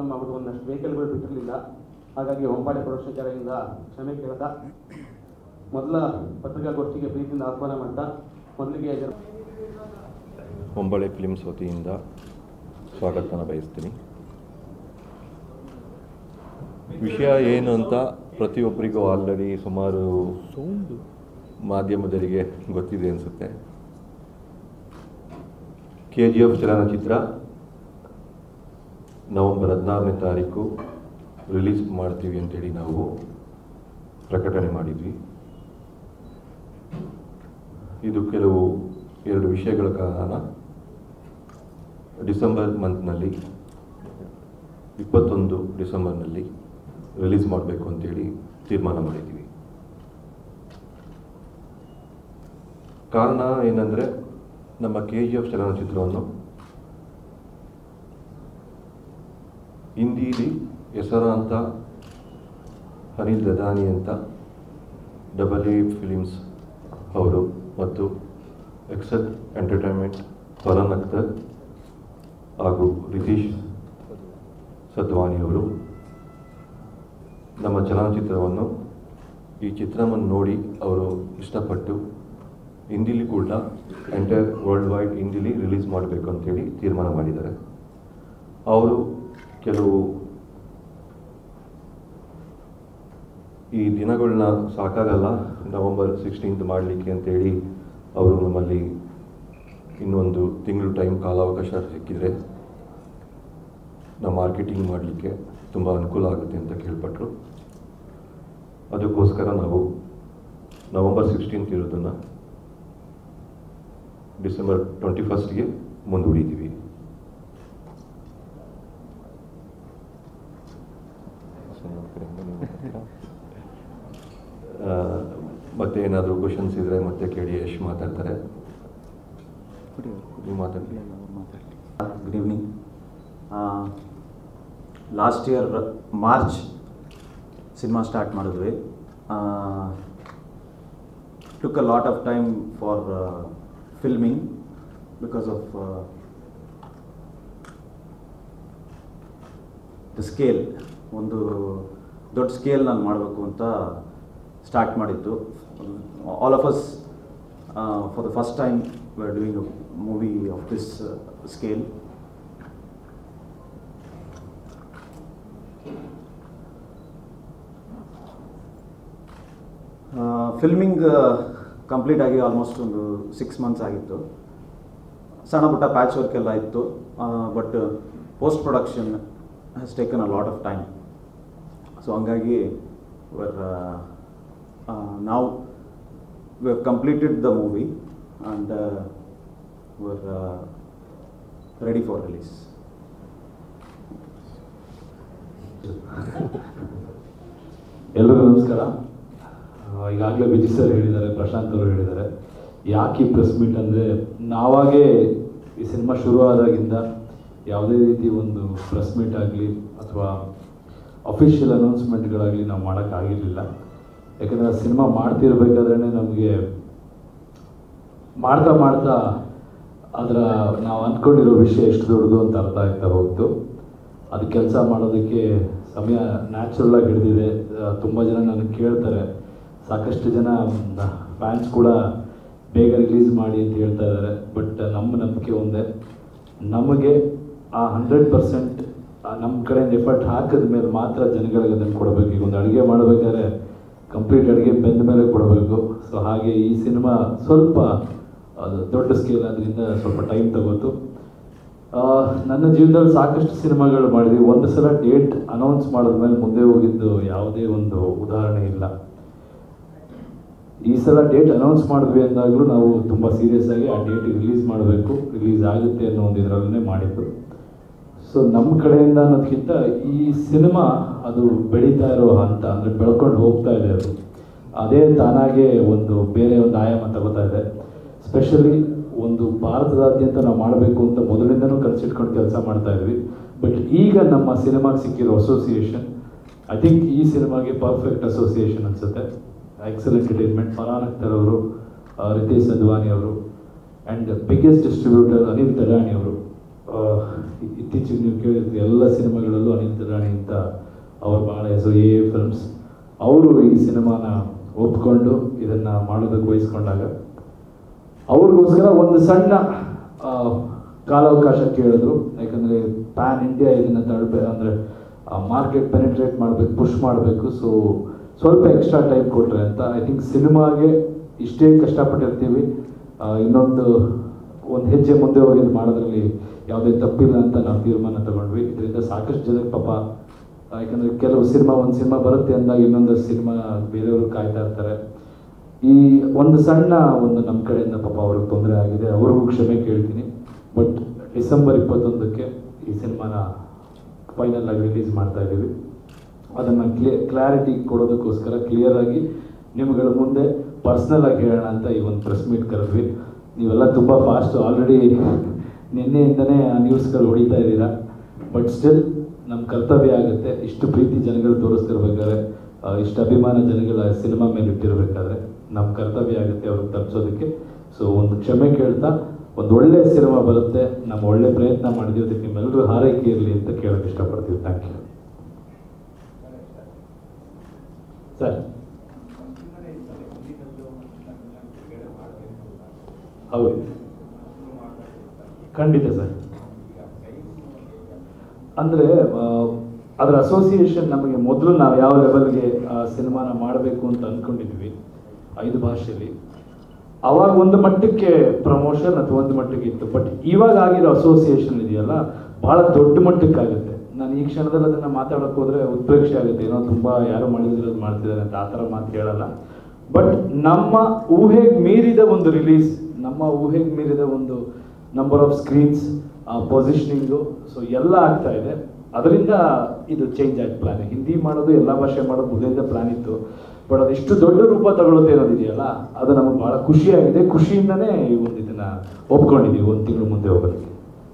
Problem ಆಗ್ಬಿಟ್ಟು ಒಂದಷ್ಟು ವೆಹಿಕಲ್ಗಳು ಬಿಟ್ಟಿರಲಿಲ್ಲ ಹಾಗಾಗಿ ಹೊಂಬಾಳೆ ಪ್ರೊಡಕ್ಷನ್ ಕಡೆಯಿಂದ ಕ್ಷಮೆ ಕೇಳ್ತಾ ಮೊದಲ ಪತ್ರಿಕಾಗೋಷ್ಠಿಗೆ ಪ್ರೀತಿಯಿಂದ ಆಹ್ವಾನ ಮಾಡ್ತಾ ಮೊದಲಿಗೆ ಜನ ಹೊಂಬಳೆ ಫಿಲ್ಮ್ಸ್ ವತಿಯಿಂದ ಸ್ವಾಗತನ ಬಯಸ್ತೀನಿ ವಿಷಯ ಏನು ಅಂತ ಪ್ರತಿಯೊಬ್ಬರಿಗೂ ಆಲ್ರೆಡಿ ಸುಮಾರು ಮಾಧ್ಯಮದರಿಗೆ ಗೊತ್ತಿದೆ ಅನಿಸುತ್ತೆ ಕೆ ಜಿ ಎಫ್ ಚಲನಚಿತ್ರ ನವೆಂಬರ್ ಹದಿನಾರನೇ ತಾರೀಕು ರಿಲೀಸ್ ಮಾಡ್ತೀವಿ ಅಂತೇಳಿ ನಾವು ಪ್ರಕಟಣೆ ಮಾಡಿದ್ವಿ ಇದು ಕೆಲವು ಎರಡು ವಿಷಯಗಳ ಕಾರಣ ಡಿಸೆಂಬರ್ ಮಂತ್ನಲ್ಲಿ ಇಪ್ಪತ್ತೊಂದು ಡಿಸೆಂಬರ್ನಲ್ಲಿ ರಿಲೀಸ್ ಮಾಡಬೇಕು ಅಂತೇಳಿ ತೀರ್ಮಾನ ಮಾಡಿದ್ದೀವಿ ಕಾರಣ ಏನಂದರೆ ನಮ್ಮ ಕೆ ಜಿ ಎಫ್ ಚಲನಚಿತ್ರವನ್ನು ಹಿಂದೀಲಿ ಹೆಸರಾಂತ ಅನಿಲ್ ದದಾನಿ ಅಂತ ಡಬಲ್ ಎ ಫಿಲಿಮ್ಸ್ ಅವರು ಮತ್ತು ಎಕ್ಸೆಲ್ ಎಂಟರ್ಟೈನ್ಮೆಂಟ್ ಫರನ್ ಅಖ್ತರ್ ಹಾಗೂ ರಿತೀಶ್ ಸದ್ವಾನಿ ಅವರು ನಮ್ಮ ಚಲನಚಿತ್ರವನ್ನು ಈ ಚಿತ್ರವನ್ನು ನೋಡಿ ಅವರು ಇಷ್ಟಪಟ್ಟು ಹಿಂದಿಲಿ ಕೂಡ ಎಂಟೈರ್ ವರ್ಲ್ಡ್ ವೈಡ್ ಹಿಂದಿಲಿ ರಿಲೀಸ್ ಮಾಡಬೇಕು ಅಂತೇಳಿ ತೀರ್ಮಾನ ಮಾಡಿದ್ದಾರೆ ಅವರು ಕೆಲವು ಈ ದಿನಗಳನ್ನ ಸಾಕಾಗಲ್ಲ ನವಂಬರ್ ಸಿಕ್ಸ್ಟೀನ್ತ್ ಮಾಡಲಿಕ್ಕೆ ಅಂತೇಳಿ ಅವರು ನಮ್ಮಲ್ಲಿ ಇನ್ನೊಂದು ತಿಂಗಳು ಟೈಮ್ ಕಾಲಾವಕಾಶ ಸಿಕ್ಕಿದರೆ ನಾವು ಮಾರ್ಕೆಟಿಂಗ್ ಮಾಡಲಿಕ್ಕೆ ತುಂಬ ಅನುಕೂಲ ಆಗುತ್ತೆ ಅಂತ ಕೇಳ್ಪಟ್ರು ಅದಕ್ಕೋಸ್ಕರ ನಾವು ನವಂಬರ್ ಸಿಕ್ಸ್ಟೀನ್ತ್ ಇರೋದನ್ನು ಡಿಸೆಂಬರ್ ಟ್ವೆಂಟಿ ಫಸ್ಟ್ಗೆ ಮುಂದೂಡಿದ್ದೀವಿ ಆ, ಮತ್ತೆ ಏನಾದರೂ ಕ್ವಶನ್ಸ್ ಇದ್ದರೆ ಮತ್ತೆ ಕೇಳಿ ಯಶ್ ಮಾತಾಡ್ತಾರೆ ನೀವು ಮಾತಾಡಿ good evening last year March cinema start ಮಾಡಿದ್ವಿ took a lot of time for filming because of the scale ಒಂದು ದೊಡ್ಡ ಸ್ಕೇಲ್ ನಾನು ಮಾಡಬೇಕು ಅಂತ ಸ್ಟಾರ್ಟ್ ಮಾಡಿದ್ದು all of us for the first time we are doing a movie of this scale filming complete ಆಗಿ almost ಒಂದು six months ಆಗಿತ್ತು ಸಣ್ಣ ಪುಟ್ಟ ಪ್ಯಾಚ್ ವರ್ಕ್ ಎಲ್ಲ ಇತ್ತು but post production has taken a lot of time so ಹಂಗಾಗಿ we're ನಾವು we have completed the movie and we're ready for release ಎಲ್ರಿಗೂ ನಮಸ್ಕಾರ ಈಗಾಗಲೇ ವಿಜಯ್ ಸರ್ ಹೇಳಿದ್ದಾರೆ ಪ್ರಶಾಂತ್ ಅವರು ಹೇಳಿದ್ದಾರೆ ಯಾಕೆ ಈ ಪ್ರೆಸ್ ಮೀಟ್ ಅಂದರೆ ನಾವಾಗೇ ಈ ಸಿನಿಮಾ ಶುರುವಾದಾಗಿಂದ ಯಾವುದೇ ರೀತಿ ಒಂದು ಪ್ರೆಸ್ ಮೀಟ್ ಆಗಲಿ ಅಥವಾ ಅಫಿಷಿಯಲ್ ಅನೌನ್ಸ್ಮೆಂಟ್ಗಳಾಗಲಿ ನಾವು ಮಾಡೋಕ್ಕಾಗಿರಲಿಲ್ಲ ಯಾಕಂದರೆ ಆ ಸಿನಿಮಾ ಮಾಡ್ತಿರ್ಬೇಕಾದ್ರೆ ನಮಗೆ ಮಾಡ್ತಾ ಮಾಡ್ತಾ ಅದರ ನಾವು ಅಂದ್ಕೊಂಡಿರೋ ವಿಷಯ ಎಷ್ಟು ದೊಡ್ಡದು ಅಂತ ಅರ್ಥ ಆಗ್ತಾ ಹೋಗ್ತು ಅದು ಕೆಲಸ ಮಾಡೋದಕ್ಕೆ ಸಮಯ ನ್ಯಾಚುರಲ್ ಆಗಿ ಹಿಡಿದಿದೆ ತುಂಬ ಜನ ನನಗೆ ಕೇಳ್ತಾರೆ ಸಾಕಷ್ಟು ಜನ ಫ್ಯಾನ್ಸ್ ಕೂಡ ಬೇಗ ರಿಲೀಸ್ ಮಾಡಿ ಅಂತ ಹೇಳ್ತಾ ಇದ್ದಾರೆ ಬಟ್ ನಮ್ಮ ನಂಬಿಕೆ ಒಂದೇ ನಮಗೆ ಆ ಹಂಡ್ರೆಡ್ ಪರ್ಸೆಂಟ್ ನಮ್ಮ ಕಡೆಯಿಂದ ಎಫರ್ಟ್ ಹಾಕಿದ ಮೇಲೆ ಮಾತ್ರ ಜನಗಳಿಗೆ ಅದನ್ನು ಕೊಡಬೇಕು ಈಗ ಒಂದು ಅಡುಗೆ ಮಾಡಬೇಕಾದ್ರೆ ಕಂಪ್ಲೀಟ್ ಅಡುಗೆ ಬೆಂದ ಮೇಲೆ ಕೊಡಬೇಕು ಸೊ ಹಾಗೆ ಈ ಸಿನಿಮಾ ಸ್ವಲ್ಪ ಅದು ದೊಡ್ಡ ಸ್ಕೇಲ್ ಆದ್ದರಿಂದ ಸ್ವಲ್ಪ ಟೈಮ್ ತಗೋತು ಆ, ನನ್ನ ಜೀವನದಲ್ಲಿ ಸಾಕಷ್ಟು ಸಿನಿಮಾಗಳು ಮಾಡಿದ್ವಿ ಒಂದು ಸಲ ಡೇಟ್ ಅನೌನ್ಸ್ ಮಾಡಿದ್ಮೇಲೆ ಮುಂದೆ ಹೋಗಿದ್ದು ಯಾವುದೇ ಒಂದು ಉದಾಹರಣೆ ಇಲ್ಲ ಈ ಸಲ ಡೇಟ್ ಅನೌನ್ಸ್ ಮಾಡಿದ್ವಿ ಅಂದಾಗಲೂ ನಾವು ತುಂಬ ಸೀರಿಯಸ್ ಆಗಿ ಆ ಡೇಟ್ ರಿಲೀಸ್ ಮಾಡಬೇಕು ರಿಲೀಸ್ ಆಗುತ್ತೆ ಅನ್ನೋ ಒಂದು ಇದರಲ್ಲೇ ಮಾಡಿದ್ದು ಸೊ ನಮ್ಮ ಕಡೆಯಿಂದ ಅನ್ನೋದಕ್ಕಿಂತ ಈ ಸಿನಿಮಾ ಅದು ಬೆಳೀತಾ ಇರೋ ಹಂತ ಅಂದರೆ ಬೆಳ್ಕೊಂಡು ಹೋಗ್ತಾ ಇದೆ ಅದು ಅದೇ ತಾನಾಗೆ ಒಂದು ಬೇರೆ ಒಂದು ಆಯಾಮ ತಗೋತಾ ಇದೆ ಸ್ಪೆಷಲಿ ಒಂದು ಭಾರತದಾದ್ಯಂತ ನಾವು ಮಾಡಬೇಕು ಅಂತ ಮೊದಲಿಂದನೂ ಕನಸಿಟ್ಕೊಂಡು ಕೆಲಸ ಮಾಡ್ತಾ ಇದ್ವಿ ಬಟ್ ಈಗ ನಮ್ಮ ಸಿನಿಮಾಗೆ ಸಿಕ್ಕಿರೋ ಅಸೋಸಿಯೇಷನ್ ಐ ಥಿಂಕ್ ಈ ಸಿನಿಮಾಗೆ ಪರ್ಫೆಕ್ಟ್ ಅಸೋಸಿಯೇಷನ್ ಅನ್ಸುತ್ತೆ ಎಕ್ಸಲ್ ಎಂಟರ್ಟೈನ್ಮೆಂಟ್ ಫರಾನ್ ಅಖ್ತರ್ ಅವರು ಆ, ರಿತೇಶ್ ಅದ್ವಾನಿ ಅವರು and biggest distributor Anil Thadani ಅವರು ಆ, ಇತ್ತೀಚೆಗೆ ನೀವು ಕೇಳಿರ್ತೀರಿ ಎಲ್ಲ ಸಿನಿಮಾಗಳಲ್ಲೂ ಅನಿಲ್ ರಾಣಿ ಅಂತ ಅವ್ರ ಭಾಳ ಹೆಸರು ಎ ಫಿಲ್ಮ್ಸ್ ಅವರು ಈ ಸಿನಿಮಾನ ಒಪ್ಕೊಂಡು ಇದನ್ನ ಮಾಡೋದಕ್ಕೆ ವಹಿಸ್ಕೊಂಡಾಗ ಅವ್ರಿಗೋಸ್ಕರ ಒಂದು ಸಣ್ಣ ಆ, ಕಾಲಾವಕಾಶ ಕೇಳಿದ್ರು ಯಾಕಂದರೆ ಪ್ಯಾನ್ ಇಂಡಿಯಾ ಇದನ್ನು ತಳ್ಬೇ ಅಂದರೆ ಮಾರ್ಕೆಟ್ ಪೆನಿಟ್ರೇಟ್ ಮಾಡಬೇಕು ಪುಷ್ ಮಾಡಬೇಕು ಸೊ ಸ್ವಲ್ಪ ಎಕ್ಸ್ಟ್ರಾ ಟೈಮ್ ಕೊಟ್ರೆ ಅಂತ ಐ ಥಿಂಕ್ ಸಿನಿಮಾಗೆ ಇಷ್ಟೇ ಕಷ್ಟಪಟ್ಟಿರ್ತೀವಿ ಆ, ಇನ್ನೊಂದು ಒಂದು ಹೆಜ್ಜೆ ಮುಂದೆ ಹೋಗಿ ಇದು ಮಾಡೋದ್ರಲ್ಲಿ ಯಾವುದೇ ತಪ್ಪಿಲ್ಲ ಅಂತ ನಾವು ತೀರ್ಮಾನ ತಗೊಂಡ್ವಿ ಇದರಿಂದ ಸಾಕಷ್ಟು ಜನಕ್ಕೆ ಪಾಪ ಯಾಕಂದರೆ ಕೆಲವು ಸಿನಿಮಾ ಒಂದು ಸಿನಿಮಾ ಬರುತ್ತೆ ಅಂದಾಗ ಇನ್ನೊಂದು ಸಿನಿಮಾ ಬೇರೆಯವರು ಕಾಯ್ತಾ ಇರ್ತಾರೆ ಈ ಒಂದು ಸಣ್ಣ ಒಂದು ನಮ್ಮ ಕಡೆಯಿಂದ ಪಾಪ ಅವ್ರಿಗೆ ತೊಂದರೆ ಆಗಿದೆ ಅವ್ರಿಗೂ ಕ್ಷಮೆ ಕೇಳ್ತೀನಿ ಬಟ್ ಡಿಸೆಂಬರ್ ಇಪ್ಪತ್ತೊಂದಕ್ಕೆ ಈ ಸಿನಿಮಾನ ಫೈನಲ್ ಆಗಿ ರಿಲೀಸ್ ಮಾಡ್ತಾ ಇದ್ದೀವಿ ಅದನ್ನು ಕ್ಲಿಯರ್ ಕ್ಲಾರಿಟಿ ಕೊಡೋದಕ್ಕೋಸ್ಕರ ಕ್ಲಿಯರ್ ಆಗಿ ನಿಮ್ಗಳ ಮುಂದೆ ಪರ್ಸ್ನಲ್ ಆಗಿ ಹೇಳೋಣ ಅಂತ ಈ ಒಂದು ಪ್ರೆಸ್ ಮೀಟ್ ಕರೆದ್ವಿ ನೀವೆಲ್ಲ ತುಂಬ ಫಾಸ್ಟ್ ಆಲ್ರೆಡಿ ನಿನ್ನೆಯಿಂದನೇ ಆ ನ್ಯೂಸ್ಗಳು ಹೊಡಿತಾ ಇದ್ದೀರಾ ಬಟ್ ಸ್ಟಿಲ್ ನಮ್ಮ ಕರ್ತವ್ಯ ಆಗುತ್ತೆ ಇಷ್ಟು ಪ್ರೀತಿ ಜನಗಳು ತೋರಿಸ್ತಿರ್ಬೇಕಾದ್ರೆ ಆ, ಇಷ್ಟು ಅಭಿಮಾನ ಜನಗಳ ಸಿನಿಮಾ ಮೇಲೆ ಇಟ್ಟಿರ್ಬೇಕಾದ್ರೆ ನಮ್ಮ ಕರ್ತವ್ಯ ಆಗುತ್ತೆ ಅವ್ರಿಗೆ ತಲುಪಿಸೋದಕ್ಕೆ ಸೊ ಒಂದು ಕ್ಷಮೆ ಕೇಳ್ತಾ ಒಂದು ಒಳ್ಳೆ ಸಿನಿಮಾ ಬರುತ್ತೆ ನಮ್ಮ ಒಳ್ಳೆ ಪ್ರಯತ್ನ ಮಾಡಿದೀವಿ ಅದಕ್ಕೆ ನಿಮ್ಮೆಲ್ಲರೂ ಹಾರೈಕೆ ಇರಲಿ ಅಂತ ಕೇಳೋಕೆ ಇಷ್ಟಪಡ್ತೀವಿ ಥ್ಯಾಂಕ್ ಯು ಸರ್ ಹೌದು ಖಂಡಿತ ಸರ್ ಅಂದರೆ ಅದರ ಅಸೋಸಿಯೇಷನ್ ನಮಗೆ ಮೊದಲು ನಾವು ಯಾವ ಲೆವೆಲ್ಗೆ ಸಿನಿಮಾನ ಮಾಡಬೇಕು ಅಂತ ಅಂದ್ಕೊಂಡಿದ್ವಿ ಐದು ಭಾಷೆಯಲ್ಲಿ ಅವಾಗ ಒಂದು ಮಟ್ಟಕ್ಕೆ ಪ್ರಮೋಷನ್ ಅಥವಾ ಒಂದು ಮಟ್ಟಕ್ಕೆ ಇತ್ತು ಬಟ್ ಇವಾಗ ಆಗಿರೋ ಅಸೋಸಿಯೇಷನ್ ಇದೆಯಲ್ಲ ಭಾಳ ದೊಡ್ಡ ಮಟ್ಟಕ್ಕೆ ಆಗುತ್ತೆ ನಾನು ಈ ಕ್ಷಣದಲ್ಲಿ ಅದನ್ನು ಮಾತಾಡೋಕೆ ಹೋದರೆ ಉತ್ಪ್ರೇಕ್ಷೆ ಆಗುತ್ತೆ ಏನೋ ತುಂಬ ಯಾರು ಮಾಡಿದ್ರೆ ಅದು ಮಾಡ್ತಿದ್ದಾರೆ ಅಂತ ಆ ಥರ ಮಾತು ಹೇಳಲ್ಲ ಬಟ್ ನಮ್ಮ ಊಹೆಗೆ ಮೀರಿದ ಒಂದು ರಿಲೀಸ್ ನಮ್ಮ ಊಹೆಗೆ ಮೀರಿದ ಒಂದು number of screens positioning so ಎಲ್ಲ ಆಗ್ತಾ ಇದೆ ಅದರಿಂದ ಇದು ಚೇಂಜ್ ಆಯ್ತು ಪ್ಲಾನ್ ಹಿಂದಿ ಮಾಡೋದು ಎಲ್ಲ ಭಾಷೆ ಮಾಡೋದು ಮೊದಲಿಂದ ಪ್ಲಾನ್ ಇತ್ತು ಬಟ್ ಅದಿಷ್ಟು ದೊಡ್ಡ ರೂಪ ತಗೊಳುತ್ತೆ ಅನ್ನೋದಿದೆಯಲ್ಲ ಅದು ನಮಗೆ ಭಾಳ ಖುಷಿಯಾಗಿದೆ ಖುಷಿಯಿಂದನೇ ಈ ಒಂದು ಇದನ್ನ ಒಪ್ಕೊಂಡಿದ್ದೀವಿ ಒಂದು ತಿಂಗಳು ಮುಂದೆ ಹೋಗೋದಕ್ಕೆ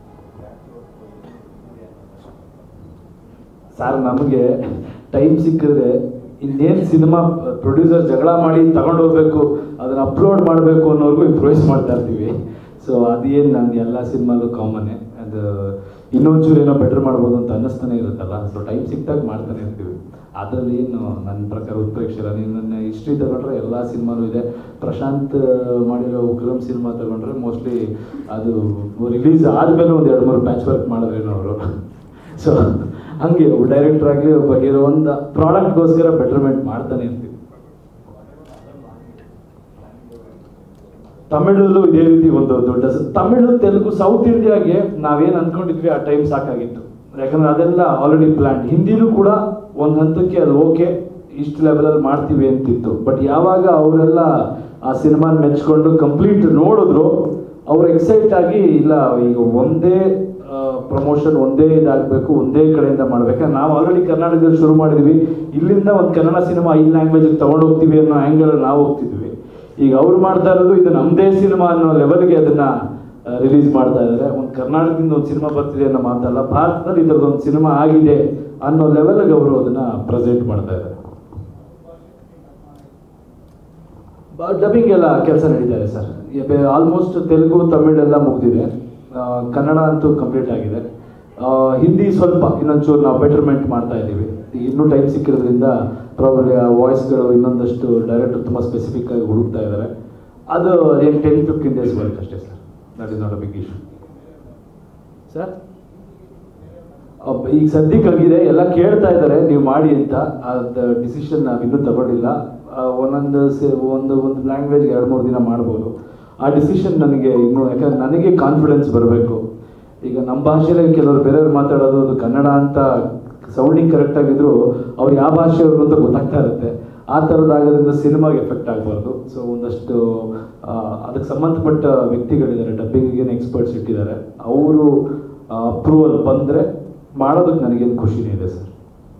ಸರ್ ನಮಗೆ ಟೈಮ್ ಸಿಕ್ಕಿದ್ರೆ ಇನ್ನೇನು ಸಿನಿಮಾ ಪ್ರೊಡ್ಯೂಸರ್ ಜಗಳ ಮಾಡಿ ತಗೊಂಡು ಹೋಗ್ಬೇಕು ಅದನ್ನ ಅಪ್ಲೋಡ್ ಮಾಡಬೇಕು ಅನ್ನೋರ್ಗು ಇಂಪ್ರೂವೈಸ್ ಮಾಡ್ತಾ ಇರ್ತೀವಿ ಸೊ ಅದೇನು ನಾನು ಎಲ್ಲ ಸಿನಿಮಾಲು ಕಾಮನ್ನೇ ಅದು ಇನ್ನೊಂಚೂರು ಏನೋ ಬೆಟರ್ ಮಾಡ್ಬೋದು ಅಂತ ಅನ್ನಿಸ್ತಾನೆ ಇರುತ್ತಲ್ಲ ಸೊ ಟೈಮ್ ಸಿಕ್ತಾಗ ಮಾಡ್ತಾನೆ ಇರ್ತೀವಿ ಅದರಲ್ಲಿ ಏನು ನನ್ನ ಪ್ರಕಾರ ಉತ್ಪ್ರೇಕ್ಷರ ನೀನು ನನ್ನ ಹಿಸ್ಟ್ರಿ ತಗೊಂಡ್ರೆ ಎಲ್ಲ ಸಿನಿಮಾನು ಇದೆ ಪ್ರಶಾಂತ್ ಮಾಡಿರೋ ಉಗ್ರಂ ಸಿನಿಮಾ ತಗೊಂಡ್ರೆ ಮೋಸ್ಟ್ಲಿ ಅದು ರಿಲೀಸ್ ಆದಮೇಲೆ ಒಂದು ಎರಡು ಮೂರು ಪ್ಯಾಚ್ ವರ್ಕ್ ಮಾಡಿದ್ರೇನೋ ಅವರು ಸೊ ಹಂಗೆ ಒಬ್ಬ ಡೈರೆಕ್ಟರ್ ಆಗಲಿ ಒಬ್ಬ ಹೀರೋ ಒಂದು ಪ್ರಾಡಕ್ಟ್ಗೋಸ್ಕರ ಬೆಟರ್ಮೆಂಟ್ ಮಾಡ್ತಾನೆ ಇರ್ತೀವಿ ತಮಿಳಲ್ಲೂ ಇದೇ ರೀತಿ ಒಂದು ದೊಡ್ಡ ಸ- ತಮಿಳು ತೆಲುಗು ಸೌತ್ ಇಂಡಿಯಾಗೆ ನಾವೇನು ಅನ್ಕೊಂಡಿದ್ವಿ ಆ ಟೈಮ್ ಸಾಕಾಗಿತ್ತು ಯಾಕಂದ್ರೆ ಅದೆಲ್ಲ ಆಲ್ರೆಡಿ ಪ್ಲಾನ್ ಹಿಂದಿನೂ ಕೂಡ ಒಂದು ಹಂತಕ್ಕೆ ಅದು ಓಕೆ ಇಷ್ಟು ಲೆವೆಲಲ್ಲಿ ಮಾಡ್ತೀವಿ ಅಂತಿತ್ತು ಬಟ್ ಯಾವಾಗ ಅವರೆಲ್ಲ ಆ ಸಿನಿಮಾನ ಮೆಚ್ಕೊಂಡು ಕಂಪ್ಲೀಟ್ ನೋಡಿದ್ರು ಅವ್ರು ಎಕ್ಸೈಟ್ ಆಗಿ ಇಲ್ಲ ಈಗ ಒಂದೇ ಪ್ರಮೋಷನ್ ಒಂದೇ ಇದಾಗಬೇಕು ಒಂದೇ ಕಡೆಯಿಂದ ಮಾಡ್ಬೇಕು ನಾವು ಆಲ್ರೆಡಿ ಕರ್ನಾಟಕದಲ್ಲಿ ಶುರು ಮಾಡಿದ್ವಿ ಇಲ್ಲಿಂದ ಒಂದು ಕನ್ನಡ ಸಿನಿಮಾ ಐದು ಲ್ಯಾಂಗ್ವೇಜಿಗೆ ತಗೊಂಡು ಹೋಗ್ತೀವಿ ಅನ್ನೋ ಆ್ಯಂಗಲ್ ನಾವು ಹೋಗ್ತಿದ್ವಿ ಈಗ ಅವ್ರು ಮಾಡ್ತಾ ಇರೋದು ಇದು ನಮ್ಮದೇ ಸಿನಿಮಾ ಅನ್ನೋ ಲೆವೆಲ್ಗೆ ಅದನ್ನ ರಿಲೀಸ್ ಮಾಡ್ತಾ ಇದ್ದಾರೆ ಒಂದು ಕರ್ನಾಟಕದಿಂದ ಒಂದು ಸಿನಿಮಾ ಬರ್ತಿದೆ ಅನ್ನೋ ಮಾತಲ್ಲ ಭಾರತದಲ್ಲಿ ಇದರದ್ದು ಒಂದು ಸಿನಿಮಾ ಆಗಿದೆ ಅನ್ನೋ ಲೆವೆಲ್ಗೆ ಅವರು ಅದನ್ನ ಪ್ರೆಸೆಂಟ್ ಮಾಡ್ತಾ ಇದ್ದಾರೆ ಡಬ್ಬಿಂಗ್ ಎಲ್ಲ ಕೆಲಸ ನಡೀತಾ ಇದೆ ಸರ್ ಆಲ್ಮೋಸ್ಟ್ ತೆಲುಗು ತಮಿಳ್ ಎಲ್ಲ ಮುಗಿದಿದೆ ಆ, ಕನ್ನಡ ಅಂತೂ ಕಂಪ್ಲೀಟ್ ಆಗಿದೆ ಆ, ಹಿಂದಿ ಸ್ವಲ್ಪ ಇನ್ನೊಂಚೂರು ನಾವು ಬೆಟರ್ಮೆಂಟ್ ಮಾಡ್ತಾ ಇದ್ದೀವಿ ಈಗ ಇನ್ನೂ ಟೈಮ್ ಸಿಕ್ಕಿರೋದ್ರಿಂದ ಪ್ರಾಬಲಿ ಆ ವಾಯ್ಸ್ಗಳು ಇನ್ನೊಂದಷ್ಟು ಡೈರೆಕ್ಟರ್ ತುಂಬ ಸ್ಪೆಸಿಫಿಕ್ ಆಗಿ ಹುಡುಕ್ತಾ ಇದ್ದಾರೆ ಅದು ಏನು ಟೆನ್ ಫಿಫ್ಟೀನ್ ಡೇಸ್ ವರ್ಕ್ ಅಷ್ಟೇ sir that is not a big issue sir ಅಬ್ಬ, ಈಗ ಸದ್ಯಕ್ಕೆ ಆಗಿದೆ ಎಲ್ಲ ಕೇಳ್ತಾ ಇದ್ದಾರೆ ನೀವು ಮಾಡಿ ಅಂತ ಅದು ಡಿಸಿಷನ್ ನಾವು ಇನ್ನೂ ತಗೊಂಡಿಲ್ಲ ಆ, ಒಂದೊಂದು ಸೆ- ಒಂದು ಒಂದು ಲ್ಯಾಂಗ್ವೇಜ್ಗೆ ಎರಡು ಮೂರು ದಿನ ಮಾಡ್ಬೋದು ಆ ಡಿಸಿಷನ್ ನನಗೆ ಇನ್ನು ಯಾಕಂದ್ರೆ ನನಗೆ ಕಾನ್ಫಿಡೆನ್ಸ್ ಬರಬೇಕು ಈಗ ನಮ್ಮ ಭಾಷೆಯಲ್ಲಿ ಕೆಲವರು ಬೇರೆಯವ್ರು ಮಾತಾಡೋದು ಅದು ಕನ್ನಡ ಅಂತ ಸೌಂಡಿಂಗ್ ಕರೆಕ್ಟ್ ಆಗಿದ್ರು ಅವ್ರು ಯಾವ ಭಾಷೆಯವರು ಅಂತ ಗೊತ್ತಾಗ್ತಾ ಇರುತ್ತೆ ಆ ಥರದ್ದಾಗೋದ್ರಿಂದ ಸಿನಿಮಾಗೆ ಎಫೆಕ್ಟ್ ಆಗಬಾರ್ದು ಸೊ ಒಂದಷ್ಟು ಆ, ಅದಕ್ಕೆ ಸಂಬಂಧಪಟ್ಟ ವ್ಯಕ್ತಿಗಳಿದ್ದಾರೆ ಡಬ್ಬಿಂಗಿಗೆ ಎಕ್ಸ್ಪರ್ಟ್ಸ್ ಇಟ್ಟಿದ್ದಾರೆ ಅವರು ಅಪ್ರೂವಲ್ ಬಂದರೆ ಮಾಡೋದಕ್ಕೆ ನನಗೇನು ಖುಷಿನೇ ಇದೆ ಸರ್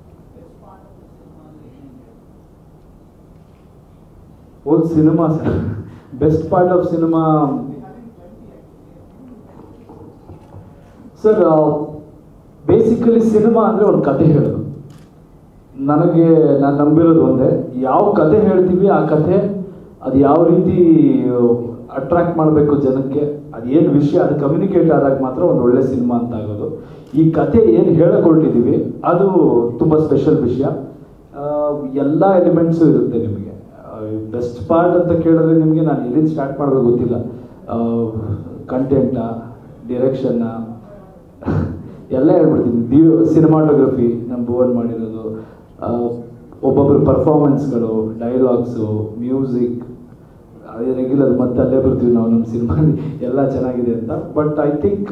ಒಂದು cinema sir best part of cinema sir basically cinema ಅಂದರೆ ಒಂದು ಕತೆ ಹೇಳೋದು ನನಗೆ ನಾನು ನಂಬಿರೋದು ಒಂದೇ ಯಾವ ಕತೆ ಹೇಳ್ತೀವಿ ಆ ಕತೆ ಅದು ಯಾವ ರೀತಿ ಅಟ್ರಾಕ್ಟ್ ಮಾಡಬೇಕು ಜನಕ್ಕೆ ಅದೇನು ವಿಷಯ ಅದು ಕಮ್ಯುನಿಕೇಟ್ ಆದಾಗ ಮಾತ್ರ ಒಂದು ಒಳ್ಳೆ ಸಿನಿಮಾ ಅಂತ ಆಗೋದು ಈ ಕತೆ ಏನು ಹೇಳಕ್ ಹೊರಟಿದ್ದೀವಿ ಅದು ತುಂಬ ಸ್ಪೆಷಲ್ ವಿಷಯ ಆ, ಎಲ್ಲ ಎಲಿಮೆಂಟ್ಸು ಇರುತ್ತೆ ನಿಮಗೆ ಬೆಸ್ಟ್ ಪಾರ್ಟ್ ಅಂತ ಕೇಳಿದ್ರೆ ನಿಮಗೆ ನಾನು ಎಲ್ಲಿಂದ ಸ್ಟಾರ್ಟ್ ಮಾಡಬೇಕು ಗೊತ್ತಿಲ್ಲ ಕಂಟೆಂಟಾ ಡಿರೆಕ್ಷನ್ನ ಎಲ್ಲ ಹೇಳ್ಬಿಡ್ತೀನಿ ದಿವ್ ಸಿನಿಮಾಟೋಗ್ರಫಿ ನಮ್ಮ ಭುವನ್ ಮಾಡಿರೋದು ಆ, ಒಬ್ಬೊಬ್ಬರು ಪರ್ಫಾರ್ಮೆನ್ಸ್ಗಳು ಡೈಲಾಗ್ಸು ಮ್ಯೂಸಿಕ್ ಅದೇ ರೆಗ್ಯುಲರ್ ಮತ್ತೆ ಅಲ್ಲೇ ಬರ್ತೀವಿ ನಾವು ನಮ್ಮ ಸಿನಿಮಾ ಎಲ್ಲ ಚೆನ್ನಾಗಿದೆ ಅಂತ ಬಟ್ ಐ ಥಿಂಕ್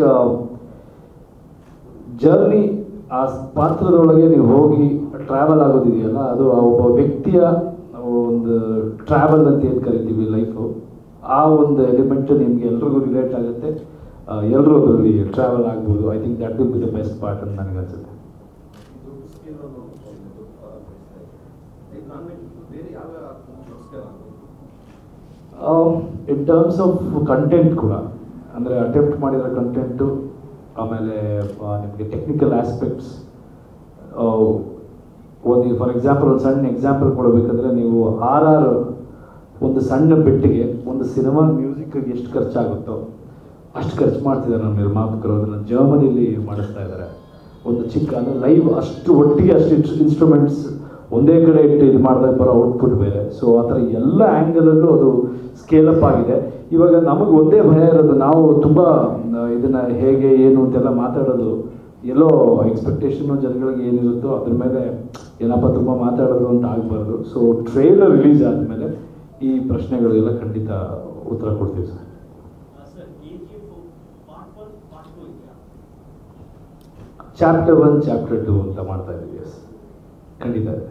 ಜರ್ನಿ ಆ ಪಾತ್ರದೊಳಗೆ ನೀವು ಹೋಗಿ ಟ್ರಾವೆಲ್ ಆಗೋದಿದೆಯಲ್ಲ ಅದು ಆ ಒಬ್ಬ ವ್ಯಕ್ತಿಯ ಒಂದು ಟ್ರಾವೆಲ್ ಅಂತ ಏನು ಕರಿತೀವಿ ಲೈಫು ಆ ಒಂದು ಎಲಿಮೆಂಟ್ ನಿಮ್ಗೆ ಎಲ್ರಿಗೂ ರಿಲೇಟ್ ಆಗುತ್ತೆ ಎಲ್ಲರೂ ಅದರಲ್ಲಿ ಟ್ರಾವೆಲ್ ಆಗ್ಬೋದು I think that will be the best part ಅಂತ ನನಗೆ ಅನ್ಸುತ್ತೆ ಇನ್ ಟರ್ಮ್ಸ್ ಆಫ್ ಕಂಟೆಂಟ್ ಕೂಡ ಅಂದರೆ ಅಟೆಂಪ್ಟ್ ಮಾಡಿರೋ ಕಂಟೆಂಟು ಆಮೇಲೆ ನಿಮಗೆ ಟೆಕ್ನಿಕಲ್ ಆಸ್ಪೆಕ್ಟ್ಸ್ ಒಂದು ಫಾರ್ ಎಕ್ಸಾಂಪಲ್ ಒಂದು ಸಣ್ಣ ಎಕ್ಸಾಂಪಲ್ ಕೊಡಬೇಕಂದ್ರೆ ನೀವು ಆರ್ ಆರ್ ಒಂದು ಸಣ್ಣ ಬೆಟ್ಟಿಗೆ ಒಂದು ಸಿನಿಮಾ ಮ್ಯೂಸಿಕ್ಗೆ ಎಷ್ಟು ಖರ್ಚಾಗುತ್ತೋ ಅಷ್ಟು ಖರ್ಚು ಮಾಡ್ತಿದ್ದಾರೆ ನಮ್ಮ ನಿರ್ಮಾಪಕರು ಅದನ್ನು ಜರ್ಮನಿಲಿ ಮಾಡಿಸ್ತಾ ಇದ್ದಾರೆ ಒಂದು ಚಿಕ್ಕ ಅಂದರೆ ಲೈವ್ ಅಷ್ಟು ಒಟ್ಟಿಗೆ ಅಷ್ಟು ಇನ್ಸ್ಟ್ರೂಮೆಂಟ್ಸ್ ಒಂದೇ ಕಡೆ ಇಟ್ಟು ಇದು ಮಾಡಿದಾಗ ಬರೋ ಔಟ್ಪುಟ್ ಬೇರೆ ಸೊ ಆ ಥರ ಎಲ್ಲ ಆ್ಯಂಗಲಲ್ಲೂ ಅದು ಸ್ಕೇಲ್ ಅಪ್ ಆಗಿದೆ ಇವಾಗ ನಮಗೆ ಒಂದೇ ಭಯ ಇರೋದು ನಾವು ತುಂಬ ಇದನ್ನು ಹೇಗೆ ಏನು ಅಂತೆಲ್ಲ ಮಾತಾಡೋದು ಎಲ್ಲೋ ಎಕ್ಸ್ಪೆಕ್ಟೇಷನು ಜನಗಳಿಗೆ ಏನಿರುತ್ತೋ ಅದ್ರ ಮೇಲೆ ಏನಪ್ಪ ತುಂಬ ಮಾತಾಡೋದು ಅಂತ ಆಗಬಾರ್ದು ಸೊ ಟ್ರೇಲರ್ ರಿಲೀಸ್ ಆದಮೇಲೆ ಈ ಪ್ರಶ್ನೆಗಳಿಗೆಲ್ಲ ಖಂಡಿತ ಉತ್ತರ ಕೊಡ್ತೀವಿ sir chapter one chapter two ಅಂತ ಮಾಡ್ತಾ ಇದ್ದೀವಿ ಎಸ್ ಖಂಡಿತ ಇದೆ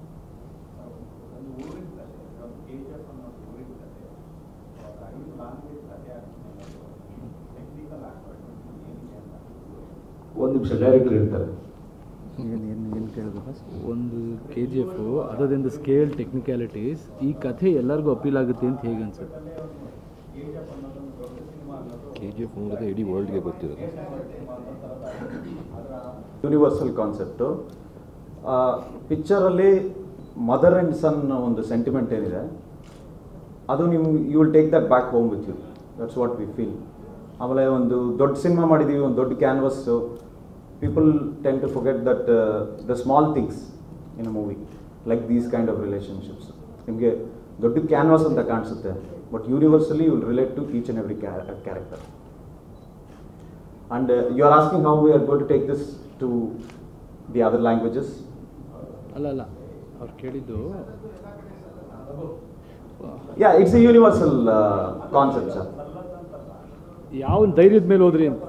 ಒಂದು ನಿಮಿಷ ಡೈರೆಕ್ಟರ್ ಹೇಳ್ತಾರೆ ಒಂದು ಕೆ ಜಿ ಎಫ್ ಅದರಿಂದ ಸ್ಕೇಲ್ ಟೆಕ್ನಿಕ್ಯಾಲಿಟೀಸ್ ಈ ಕಥೆ ಎಲ್ಲರಿಗೂ ಅಪೀಲ್ ಆಗುತ್ತೆ ಅಂತ ಹೇಗೆ ಅನ್ಸುತ್ತೆ ಕೆ ಜಿ ಎಫ್ ನೋಡಿದ್ರೆ ಇಡೀ ವರ್ಲ್ಡ್ಗೆ ಗೊತ್ತಿರುತ್ತೆ ಯೂನಿವರ್ಸಲ್ ಕಾನ್ಸೆಪ್ಟು ಪಿಕ್ಚರಲ್ಲಿ ಮದರ್ ಆ್ಯಂಡ್ ಸನ್ ಒಂದು ಸೆಂಟಿಮೆಂಟ್ ಏನಿದೆ ಅದು ನೀವು you will take that back home with you that's what we feel ಆಮೇಲೆ ಒಂದು ದೊಡ್ಡ ಸಿನಿಮಾ ಮಾಡಿದ್ದೀವಿ ಒಂದು ದೊಡ್ಡ canvas people tend to forget that the small things in a movie like these kind of relationships ನಿಮಗೆ ದೊಡ್ಡ ಕ್ಯಾನ್ವಾಸ್ ಅಂತ ಕಾಣಿಸುತ್ತೆ but universally will relate to each and every character And uh, you are asking how we are going to take this to the other languages. ಅಲ್ಲ ಅಲ್ಲ ಅವ್ರು ಕೇಳಿದ್ದು Yeah, it's a universal uh, concept, sir. ಯಾವ ಧೈರ್ಯದ ಮೇಲೆ ಹೋದ್ರಿ ಅಂತ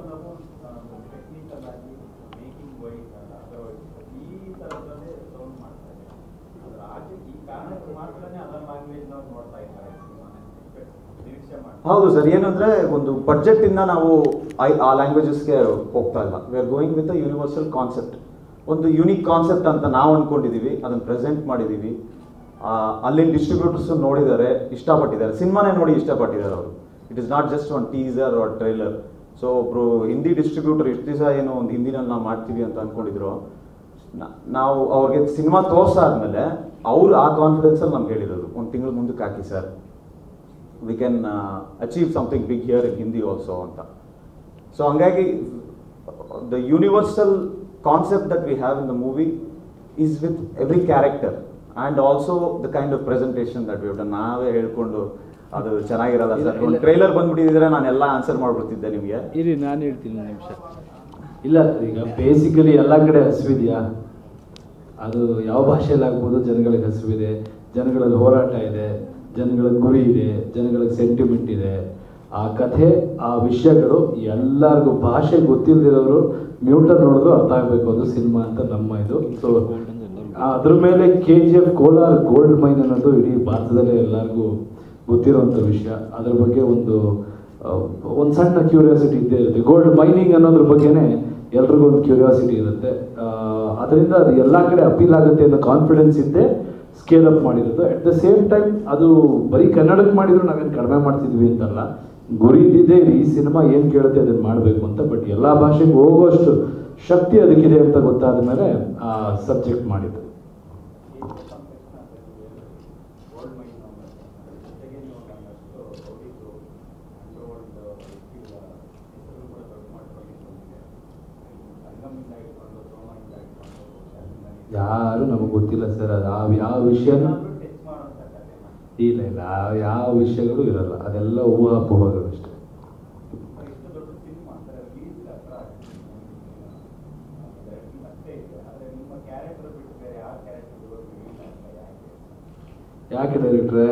ಹೌದು sir ಏನಂದ್ರೆ ಒಂದು ಬಡ್ಜೆಟ್ ಇಂದ ನಾವು ಐ- ಆ ಲ್ಯಾಂಗ್ವೇಜಸ್ಗೆ ಹೋಗ್ತಾ ಇಲ್ಲ we are going with a universal concept ಒಂದು ಯುನಿಕ್ ಕಾನ್ಸೆಪ್ಟ್ ಅಂತ ನಾವು ಅನ್ಕೊಂಡಿದೀವಿ ಅದನ್ನ ಪ್ರೆಸೆಂಟ್ ಮಾಡಿದೀವಿ ಆ, ಅಲ್ಲಿನ ಡಿಸ್ಟ್ರಿಬ್ಯೂಟರ್ಸ್ ನೋಡಿದ್ದಾರೆ ಇಷ್ಟಪಟ್ಟಿದ್ದಾರೆ ಸಿನಿಮಾನೇ ನೋಡಿ ಇಷ್ಟಪಟ್ಟಿದ್ದಾರೆ ಅವರು it is not just one teaser or trailer so ಒಬ್ರು ಹಿಂದಿ ಡಿಸ್ಟ್ರಿಬ್ಯೂಟರ್ ಇಷ್ಟು ದಿವಸ ಏನೋ ಒಂದು ಹಿಂದಿನಲ್ಲಿ ನಾವು ಮಾಡ್ತೀವಿ ಅಂತ ಅನ್ಕೊಂಡಿದ್ರು ನ- ನಾವು ಅವ್ರಿಗೆ ಸಿನಿಮಾ ತೋರ್ಸಾದ್ಮೇಲೆ ಅವ್ರು ಆ ಕಾನ್ಫಿಡೆನ್ಸಲ್ಲಿ ನಮ್ಗೆ ಹೇಳಿರೋದು ಒಂದು ತಿಂಗಳು ಮುಂದಕ್ಕೆ ಹಾಕಿ sir we can achieve something big here in Hindi also ಅಂತ ಸೊ ಹಂಗಾಗಿ the universal concept that we have in the movie is with every character and also the kind of presentation that we done ನಾವೇ ಹೇಳ್ಕೊಂಡು ಅದು ಚೆನ್ನಾಗಿರಲ್ಲ ಇಲ್ಲ, sir ಒಂದು ಇಲ್ಲ. Trailer ಬಂದ್ಬಿಟ್ಟಿದ್ರೆ ನಾನೆಲ್ಲ ಆನ್ಸರ್ ಮಾಡ್ಬಿಡ್ತಿದ್ದೆ ನಿಮಗೆ ಇರಿ ನಾನು ಹೇಳ್ತೀನಿ ಒಂದು ನಿಮಿಷ ಇಲ್ಲ ಈಗ ಬೇಸಿಕಲಿ ಎಲ್ಲ ಕಡೆ ಹಸಿವಿದೆಯಾ ಅದು ಯಾವ ಭಾಷೆಯಲ್ಲಿ ಆಗ್ಬೋದು ಜನಗಳಿಗೆ ಹಸಿವಿದೆ ಜನಗಳಲ್ಲಿ ಹೋರಾಟ ಇದೆ ಜನಗಳಿಗೆ ಗುರಿ ಇದೆ ಜನಗಳಿಗೆ ಸೆಂಟಿಮೆಂಟ್ ಇದೆ ಆ ಕಥೆ ಆ ವಿಷಯಗಳು ಎಲ್ಲರಿಗೂ ಭಾಷೆ ಗೊತ್ತಿಲ್ಲದಿರೋರು ಮ್ಯೂಟರ್ ನೋಡಿದ್ರು ಅರ್ಥ ಆಗಬೇಕು ಅದು ಸಿನಿಮಾ ಅಂತ ನಮ್ಮ ಇದು ಸೊ ಅದ್ರ ಮೇಲೆ K G F Kolar gold mine ಅನ್ನೋದು ಇಡೀ ಭಾರತದಲ್ಲೇ ಎಲ್ಲರಿಗೂ ಗೊತ್ತಿರೋಂಥ ವಿಷಯ ಅದ್ರ ಬಗ್ಗೆ ಒಂದು ಒಂದು ಸಣ್ಣ ಕ್ಯೂರಿಯಾಸಿಟಿ ಇದ್ದೇ ಇರುತ್ತೆ ಗೋಲ್ಡ್ ಮೈನಿಂಗ್ ಅನ್ನೋದ್ರ ಬಗ್ಗೆನೇ ಎಲ್ರಿಗೂ ಒಂದು ಕ್ಯೂರಿಯಾಸಿಟಿ ಇರುತ್ತೆ ಅದರಿಂದ ಅದು ಎಲ್ಲ ಕಡೆ ಅಪೀಲ್ ಆಗುತ್ತೆ ಅನ್ನೋ ಕಾನ್ಫಿಡೆನ್ಸ್ ಇದ್ದೇ ಸ್ಕೇಲ್ ಅಪ್ ಮಾಡಿರೋದು ಅಟ್ ದ ಸೇಮ್ ಟೈಮ್ ಅದು ಬರೀ ಕನ್ನಡಕ್ಕೆ ಮಾಡಿದ್ರು ನಾವೇನು ಕಡಿಮೆ ಮಾಡ್ತಿದ್ವಿ ಅಂತಲ್ಲ ಗುರಿ ಇದ್ದಿದ್ದೇ ಈ ಸಿನಿಮಾ ಏನು ಕೇಳುತ್ತೆ ಅದನ್ನು ಮಾಡಬೇಕು ಅಂತ ಬಟ್ ಎಲ್ಲ ಭಾಷೆಗೆ ಹೋಗುವಷ್ಟು ಶಕ್ತಿ ಅದಕ್ಕಿದೆ ಅಂತ ಗೊತ್ತಾದ ಮೇಲೆ ಆ ಸಬ್ಜೆಕ್ಟ್ ಮಾಡಿದ್ದು ಯಾರು ನಮಗೆ ಗೊತ್ತಿಲ್ಲ ಸರ್ ಅದು ಯಾವ ಯಾವ ವಿಷಯನೂ ಇಲ್ಲ ಇಲ್ಲ ಆ ಯಾವ ವಿಷಯಗಳು ಇರಲ್ಲ ಅದೆಲ್ಲ ಊಹಾಪೋಹಗಳು ಅಷ್ಟೇ ಯಾಕೆ ಡೈರೆಕ್ಟ್ರೆ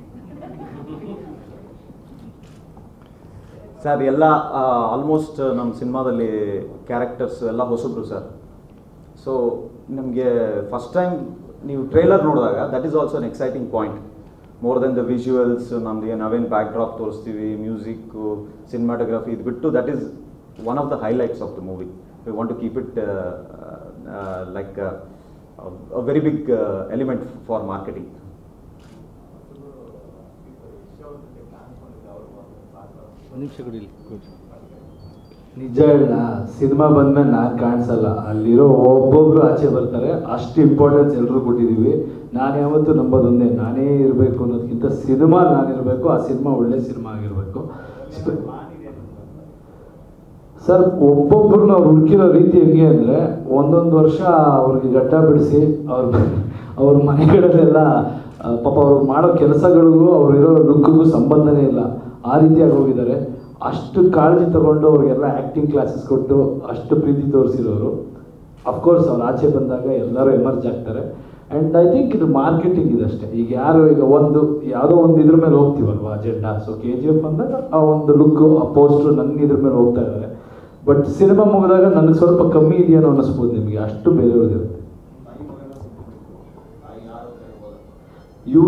ಸರ್ ಎಲ್ಲ ಆಲ್ಮೋಸ್ಟ್ ನಮ್ಮ ಸಿನಿಮಾದಲ್ಲಿ ಕ್ಯಾರೆಕ್ಟರ್ಸ್ ಎಲ್ಲ ಹೊಸಬ್ರು ಸರ್ ಸೊ ನಿಮಗೆ ಫಸ್ಟ್ ಟೈಮ್ ನೀವು ಟ್ರೇಲರ್ ನೋಡಿದಾಗ that is also an exciting point more than the visuals ನಮ್ದು ನಾವೇನು ಬ್ಯಾಕ್ ಡ್ರಾಪ್ ತೋರಿಸ್ತೀವಿ ಮ್ಯೂಸಿಕ್ಕು ಸಿನಿಮಾಟೋಗ್ರಫಿ ಇದು ಬಿಟ್ಟು that is one of the highlights of the movie we want to keep it like very big element for marketing ಒಂದು ನಿಮಿಷ ಕೊಡಿ ಇಲ್ಲಿ ನಿಜ ಹೇಳ ಸಿನಿಮಾ ಬಂದ್ಮೇಲೆ ನಾನು ಕಾಣಿಸಲ್ಲ ಅಲ್ಲಿರೋ ಒಬ್ಬೊಬ್ರು ಆಚೆ ಬರ್ತಾರೆ ಅಷ್ಟು ಇಂಪಾರ್ಟೆನ್ಸ್ ಎಲ್ಲರೂ ಕೊಟ್ಟಿದ್ದೀವಿ ನಾನು ಯಾವತ್ತೂ ನಂಬೋದೊಂದೇ ನಾನೇ ಇರಬೇಕು ಅನ್ನೋದಕ್ಕಿಂತ ಸಿನಿಮಾ ನಾನಿರಬೇಕು ಆ ಸಿನಿಮಾ ಒಳ್ಳೆ ಸಿನಿಮಾ ಆಗಿರಬೇಕು ಸರ್ ಒಬ್ಬೊಬ್ರನ್ನ ಅವ್ರು ಹುಡುಕಿರೋ ರೀತಿ ಹೆಂಗೆ ಅಂದರೆ ಒಂದೊಂದು ವರ್ಷ ಅವ್ರಿಗೆ ಗಡ್ಡ ಬಿಡಿಸಿ ಅವ್ರ ಅವ್ರ ಮನೆಗಳಲ್ಲೆಲ್ಲ ಆ, ಪಾಪ ಅವ್ರು ಮಾಡೋ ಕೆಲಸಗಳಿಗೂ ಅವ್ರು ಇರೋ ಲುಕ್ಕಿಗೂ ಸಂಬಂಧನೇ ಇಲ್ಲ ಆ ರೀತಿಯಾಗಿ ಹೋಗಿದ್ದಾರೆ ಅಷ್ಟು ಕಾಳಜಿ ತಗೊಂಡು ಅವ್ರಿಗೆಲ್ಲ ಆ್ಯಕ್ಟಿಂಗ್ ಕ್ಲಾಸಸ್ ಕೊಟ್ಟು ಅಷ್ಟು ಪ್ರೀತಿ ತೋರಿಸಿರೋರು ಅಫ್ಕೋರ್ಸ್ ಅವ್ರು ಆಚೆ ಬಂದಾಗ ಎಲ್ಲರೂ ಎಮರ್ಜ್ ಆಗ್ತಾರೆ ಆ್ಯಂಡ್ ಐ ಥಿಂಕ್ ಇದು ಮಾರ್ಕೆಟಿಂಗ್ ಇದಷ್ಟೇ ಈಗ ಯಾರು ಈಗ ಒಂದು ಯಾವುದೋ ಒಂದು ಇದ್ರ ಮೇಲೆ ಹೋಗ್ತೀವಲ್ವಾ agenda so K G F ಅಂದಾಗ ಆ ಒಂದು ಲುಕ್ಕು ಆ ಪೋಸ್ಟ್ರು ನನ್ನ ಇದ್ರ ಮೇಲೆ ಹೋಗ್ತಾ ಇದ್ದಾರೆ ಬಟ್ ಸಿನಿಮಾ ಮುಗಿದಾಗ ನನಗೆ ಸ್ವಲ್ಪ ಕಮ್ಮಿ ಇದೆಯೇನೋ ಅನ್ನಿಸ್ಬೋದು ನಿಮಗೆ ಅಷ್ಟು ಬೇರೆಯವ್ರದ್ದಿರುತ್ತೆ ಯು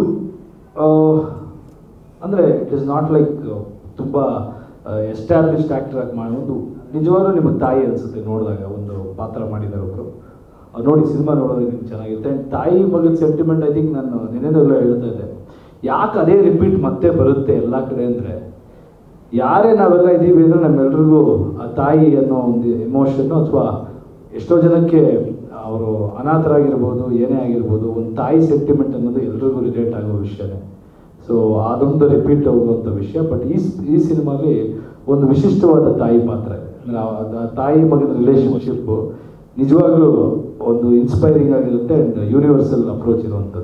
ಅಂದರೆ ಇಟ್ ಇಸ್ ನಾಟ್ ಲೈಕ್ ತುಂಬ ಎಸ್ಟಾಬ್ಲಿಷ್ಡ್ ಆ್ಯಕ್ಟರ್ ಆಗಿ ಮಾಡಿ ಒಂದು ನಿಜವಾಗ್ಲೂ ನಿಮಗೆ ತಾಯಿ ಅನಿಸುತ್ತೆ ನೋಡಿದಾಗ ಒಂದು ಪಾತ್ರ ಮಾಡಿದ್ದಾರೆ ಒಬ್ಬರು ನೋಡಿ ಸಿನಿಮಾ ನೋಡೋದಕ್ಕೆ ನಿಮ್ಗೆ ಚೆನ್ನಾಗಿರುತ್ತೆ ಆ್ಯಂಡ್ ತಾಯಿ ಮಗನ ಸೆಂಟಿಮೆಂಟ್ ಐ ಥಿಂಕ್ ನಾನು ನೆನೆದೆಲ್ಲ ಹೇಳ್ತಾ ಇದ್ದೆ ಯಾಕೆ ಅದೇ ರಿಪೀಟ್ ಮತ್ತೆ ಬರುತ್ತೆ ಎಲ್ಲ ಕಡೆ ಅಂದರೆ ಯಾರೇ ನಾವೆಲ್ಲ ಇದ್ದೀವಿ ಅಂದರೆ ನಮ್ಮೆಲ್ರಿಗೂ ಆ ತಾಯಿ ಅನ್ನೋ ಒಂದು ಎಮೋಷನ್ನು ಅಥವಾ ಎಷ್ಟೋ ಜನಕ್ಕೆ ಅವರು ಅನಾಥರಾಗಿರ್ಬೋದು ಏನೇ ಆಗಿರ್ಬೋದು ಒಂದು ತಾಯಿ ಸೆಂಟಿಮೆಂಟ್ ಅನ್ನೋದು ಎಲ್ರಿಗೂ ರಿಲೇಟ್ ಆಗೋ ವಿಷಯನೇ ಸೊ ಅದೊಂದು ರಿಪೀಟ್ ಹೋಗುವಂಥ ವಿಷಯ ಬಟ್ ಈ ಸ್- ಈ ಸಿನಿಮಾಲಿ ಒಂದು ವಿಶಿಷ್ಟವಾದ ತಾಯಿ ಪಾತ್ರ ಇದೆ ಅಂದ್ರೆ ಆ- ಆ ತಾಯಿ ಮಗನ ರಿಲೇಶನ್ಶಿಪ್ಪು ನಿಜವಾಗ್ಲೂ ಒಂದು ಇನ್ಸ್ಪೈರಿಂಗ್ ಆಗಿರುತ್ತೆ ಆ್ಯಂಡ್ ಯೂನಿವರ್ಸಲ್ ಅಪ್ರೋಚ್ ಇರುವಂಥದ್ದು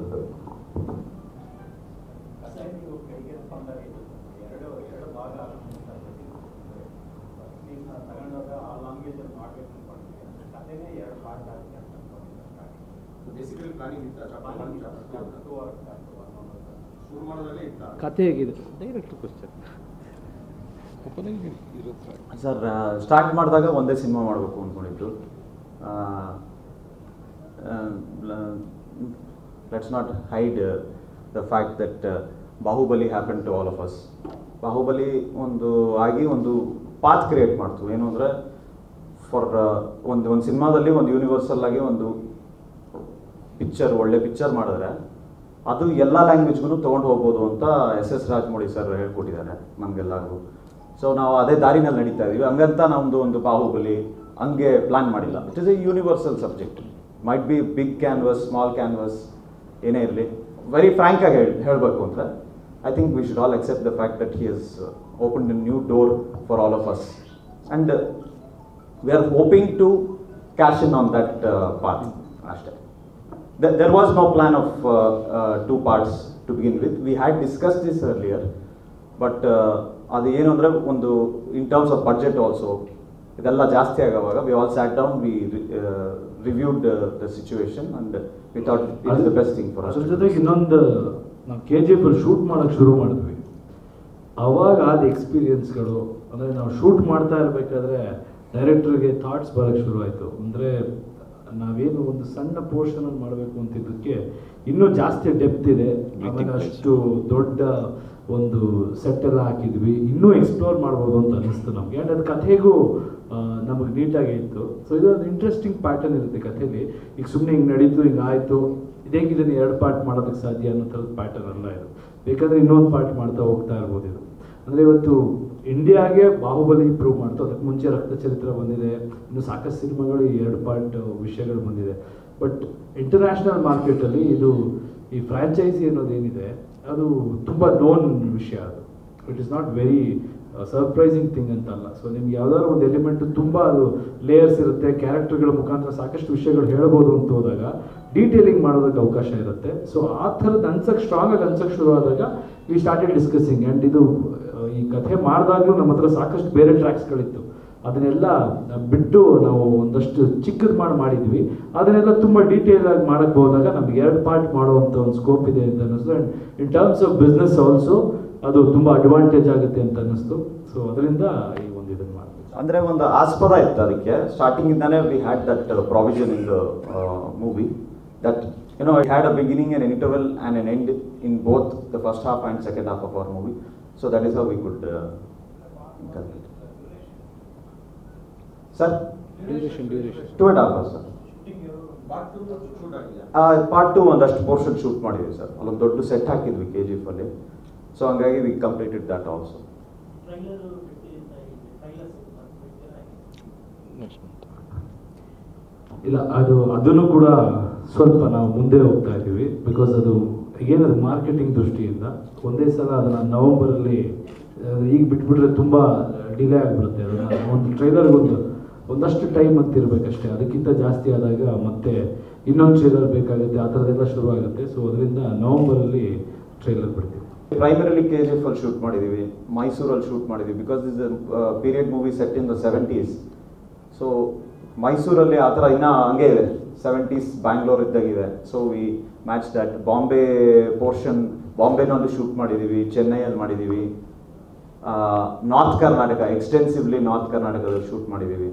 ಕತೆ ಹೇಗಿದೆ ಡೈರೆಕ್ಟ್ ಕ್ವಶನ್ ಇರುತ್ತೆ ಸರ್ ಸ್ಟಾರ್ಟ್ ಮಾಡಿದಾಗ ಒಂದೇ ಸಿನಿಮಾ ಮಾಡಬೇಕು ಅಂದ್ಕೊಂಡಿದ್ದು let's not hide the fact that Baahubali happen to all of us Baahubali ಒಂದು ಆಗಿ ಒಂದು ಪಾತ್ ಕ್ರಿಯೇಟ್ ಮಾಡ್ತು ಏನು ಅಂದರೆ ಫಾರ್ ಒಂದು ಒಂದು ಸಿನಿಮಾದಲ್ಲಿ ಒಂದು ಯೂನಿವರ್ಸಲ್ ಆಗಿ ಒಂದು ಪಿಕ್ಚರ್ ಒಳ್ಳೆ ಪಿಕ್ಚರ್ ಮಾಡಿದ್ರೆ ಅದು ಎಲ್ಲ ಲ್ಯಾಂಗ್ವೇಜ್ಗೂ ತೊಗೊಂಡು ಹೋಗ್ಬೋದು ಅಂತ ಎಸ್ ಎಸ್ ರಾಜಮೌಳಿ ಸರ್ ಹೇಳ್ಕೊಟ್ಟಿದ್ದಾರೆ ನಮಗೆಲ್ಲರಿಗೂ ಸೊ ನಾವು ಅದೇ ದಾರಿನಲ್ಲಿ ನಡೀತಾ ಇದೀವಿ ಹಂಗಂತ ನಮ್ಮದು ಒಂದು ಬಾಹುಬಲಿ ಹಂಗೆ ಪ್ಲಾನ್ ಮಾಡಿಲ್ಲ it is a universal subject might be big canvas small canvas ಏನೇ ಇರಲಿ ವೆರಿ ಫ್ರ್ಯಾಂಕ್ ಆಗಿ ಹೇಳಿ ಹೇಳಬೇಕು ಅಂದರೆ I think we should all accept the fact that he has open a new door for all of us and we are hoping to cash in on that path ಅಷ್ಟೇ There, there was no plan of uh, uh, two parts to begin with. We had discussed this earlier, but uh, ಅದು ಏನು ಅಂದರೆ ಒಂದು in terms of budget also ಇದೆಲ್ಲ ಜಾಸ್ತಿ ಆಗೋವಾಗ we all sat down we reviewed the situation and we thought it is the best thing for us ಅದ್ರ ಜೊತೆಗೆ ಇನ್ನೊಂದು ನಾವು ಕೆ ಜಿ ಎಫ್ ಶೂಟ್ ಮಾಡೋಕ್ಕೆ ಶುರು ಮಾಡಿದ್ವಿ ಅವಾಗ ಆದ ಎಕ್ಸ್ಪೀರಿಯನ್ಸ್ಗಳು ಅಂದರೆ ನಾವು ಶೂಟ್ ಮಾಡ್ತಾ ಇರಬೇಕಾದ್ರೆ ಡೈರೆಕ್ಟ್ರಿಗೆ ಥಾಟ್ಸ್ ಬರೋಕ್ಕೆ ಶುರು ಆಯಿತು ಅಂದರೆ ನಾವೇನು ಒಂದು ಸಣ್ಣ ಪೋರ್ಷನಲ್ಲಿ ಮಾಡಬೇಕು ಅಂತಿದ್ದಕ್ಕೆ ಇನ್ನೂ ಜಾಸ್ತಿ ಡೆಪ್ತ್ ಇದೆ ಆಮೇಲೆ ಅಷ್ಟು ದೊಡ್ಡ ಒಂದು ಸೆಟ್ ಎಲ್ಲ ಹಾಕಿದ್ವಿ ಇನ್ನೂ ಎಕ್ಸ್ಪ್ಲೋರ್ ಮಾಡ್ಬೋದು ಅಂತ ಅನ್ನಿಸ್ತು ನಮಗೆ ಆ್ಯಂಡ್ ಅದು ಕಥೆಗೂ ನಮಗೆ ನೀಟಾಗಿ ಇತ್ತು ಸೊ ಇದೊಂದು ಇಂಟ್ರೆಸ್ಟಿಂಗ್ ಪ್ಯಾಟರ್ನ್ ಇರುತ್ತೆ ಕಥೆಯಲ್ಲಿ ಈಗ ಸುಮ್ಮನೆ ಹಿಂಗೆ ನಡೀತು ಹಿಂಗೆ ಆಯಿತು ಇದೇಗೆ ಇದನ್ನು ಎರಡು ಪಾರ್ಟ್ ಮಾಡೋದಕ್ಕೆ ಸಾಧ್ಯ ಅನ್ನೋ ಥರದ ಪ್ಯಾಟರ್ನ್ ಅಲ್ಲ ಇದು ಬೇಕಾದರೆ ಇನ್ನೊಂದು ಪಾರ್ಟ್ ಮಾಡ್ತಾ ಹೋಗ್ತಾ ಇರ್ಬೋದು ಇದು ಅಂದರೆ ಇವತ್ತು ಇಂಡಿಯಾಗೆ ಬಾಹುಬಲಿ ಪ್ರೂವ್ ಮಾಡ್ತು ಅದಕ್ಕೆ ಮುಂಚೆ ರಕ್ತ ಚರಿತ್ರ ಬಂದಿದೆ ಇನ್ನು ಸಾಕಷ್ಟು ಸಿನಿಮಾಗಳು ಈ ಎರಡು ಪಾರ್ಟ್ ವಿಷಯಗಳು ಬಂದಿದೆ ಬಟ್ ಇಂಟರ್ನ್ಯಾಷನಲ್ ಮಾರ್ಕೆಟಲ್ಲಿ ಇದು ಈ ಫ್ರ್ಯಾಂಚೈಸಿ ಅನ್ನೋದೇನಿದೆ ಅದು ತುಂಬ ನೋನ್ ವಿಷಯ ಅದು it is not very surprising thing ಅಂತ ಅಲ್ಲ ಸೊ ನಿಮ್ಗೆ ಯಾವ್ದಾದ್ರು ಒಂದು ಎಲಿಮೆಂಟ್ ತುಂಬ ಅದು ಲೇಯರ್ಸ್ ಇರುತ್ತೆ ಕ್ಯಾರೆಕ್ಟರ್ಗಳ ಮುಖಾಂತರ ಸಾಕಷ್ಟು ವಿಷಯಗಳು ಹೇಳ್ಬೋದು ಅಂತ ಹೋದಾಗ ಡೀಟೇಲಿಂಗ್ ಮಾಡೋದಕ್ಕೆ ಅವಕಾಶ ಇರುತ್ತೆ ಸೊ ಆ ಥರದ್ದು ಅನ್ಸಕ್ಕೆ ಸ್ಟ್ರಾಂಗ್ ಆಗಿ ಅನ್ಸಕ್ಕೆ ಶುರು ಆದಾಗ ವಿ ಸ್ಟಾರ್ಟೆಡ್ ಡಿಸ್ಕಸಿಂಗ್ ಆ್ಯಂಡ್ ಇದು ಆ, ಈ ಕಥೆ ಮಾಡಿದಾಗಲೂ ನಮ್ಮ ಹತ್ರ ಸಾಕಷ್ಟು ಬೇರೆ ಟ್ರ್ಯಾಕ್ಸ್ಗಳಿತ್ತು ಅದನ್ನೆಲ್ಲ ಬಿಟ್ಟು ನಾವು ಒಂದಷ್ಟು ಚಿಕ್ಕದು ಮಾಡಿ ಮಾಡಿದ್ವಿ ಅದನ್ನೆಲ್ಲ ತುಂಬ ಡೀಟೇಲ್ ಆಗಿ ಮಾಡಕ್ಕೆ ಹೋದಾಗ ನಮ್ಗೆ ಎರಡು ಪಾರ್ಟ್ ಮಾಡುವಂಥ ಒಂದು ಸ್ಕೋಪ್ ಇದೆ ಅಂತ ಅನ್ನಿಸ್ತು and in terms of business also ಅದು ತುಂಬ ಅಡ್ವಾಂಟೇಜ್ ಆಗುತ್ತೆ ಅಂತ ಅನ್ನಿಸ್ತು ಸೊ ಅದರಿಂದ ಈ ಒಂದು ಇದನ್ನು ಮಾಡಿದ್ವಿ ಅಂದರೆ ಒಂದು ಆಸ್ಪದ ಇತ್ತು ಅದಕ್ಕೆ ಸ್ಟಾರ್ಟಿಂಗ್ ಇಂದಾನೆ we had that provision in the movie that you know I had a beginning and interval and an end in both the first half and second half of our movie so that is how we could sir duration duration two and half hour sir part two ಒಂದಷ್ಟು portion shoot ಮಾಡಿದ್ವಿ sir ಅಲ್ಲೊಂದು ದೊಡ್ಡ set ಹಾಕಿದ್ವಿ K G F ಅಲ್ಲಿ so ಹಂಗಾಗಿ we completed that also ಇಲ್ಲ ಅದು ಅದನ್ನು ಕೂಡ ಸ್ವಲ್ಪ ನಾವು ಮುಂದೆ ಹೋಗ್ತಾ ಇದ್ದೀವಿ ಬಿಕಾಸ್ ಅದು ಏನದು ಮಾರ್ಕೆಟಿಂಗ್ ದೃಷ್ಟಿಯಿಂದ ಒಂದೇ ಸಲ ಅದನ್ನು ನವಂಬರಲ್ಲಿ ಅದು ಈಗ ಬಿಟ್ಬಿಟ್ರೆ ತುಂಬ ಡಿಲೇ ಆಗಿಬಿಡುತ್ತೆ ಅದನ್ನು ಒಂದು ಟ್ರೈಲರ್ಗೆ ಒಂದು ಒಂದಷ್ಟು ಟೈಮ್ ಅಂತ ಇರಬೇಕಷ್ಟೇ ಅದಕ್ಕಿಂತ ಜಾಸ್ತಿ ಆದಾಗ ಮತ್ತೆ ಇನ್ನೊಂದು ಟ್ರೈಲರ್ ಬೇಕಾಗುತ್ತೆ ಆ ಥರದ್ದೆಲ್ಲ ಶುರು ಆಗುತ್ತೆ ಸೊ ಅದರಿಂದ ನವಂಬರಲ್ಲಿ ಟ್ರೈಲರ್ ಬಿಡ್ತೀವಿ ಪ್ರೈಮರಿಲಿ ಕೆ ಜಿ ಎಫ್ ಅಲ್ಲಿ ಶೂಟ್ ಮಾಡಿದ್ದೀವಿ ಮೈಸೂರಲ್ಲಿ ಶೂಟ್ ಮಾಡಿದ್ದೀವಿ because this period movie set in the seventies so ಮೈಸೂರಲ್ಲಿ ಆ ಥರ ಇನ್ನೂ ಹಂಗೆ ಇದೆ ಸೆವೆಂಟೀಸ್ ಬ್ಯಾಂಗ್ಳೂರ್ ಇದ್ದಾಗಿದೆ so we match that Bombay portion ಬಾಂಬೆನಲ್ಲಿ ಶೂಟ್ ಮಾಡಿದ್ದೀವಿ ಚೆನ್ನೈಯಲ್ಲಿ ಮಾಡಿದ್ದೀವಿ ನಾರ್ತ್ ಕರ್ನಾಟಕ ಎಕ್ಸ್ಟೆನ್ಸಿವ್ಲಿ ನಾರ್ತ್ ಕರ್ನಾಟಕದಲ್ಲಿ ಶೂಟ್ ಮಾಡಿದ್ದೀವಿ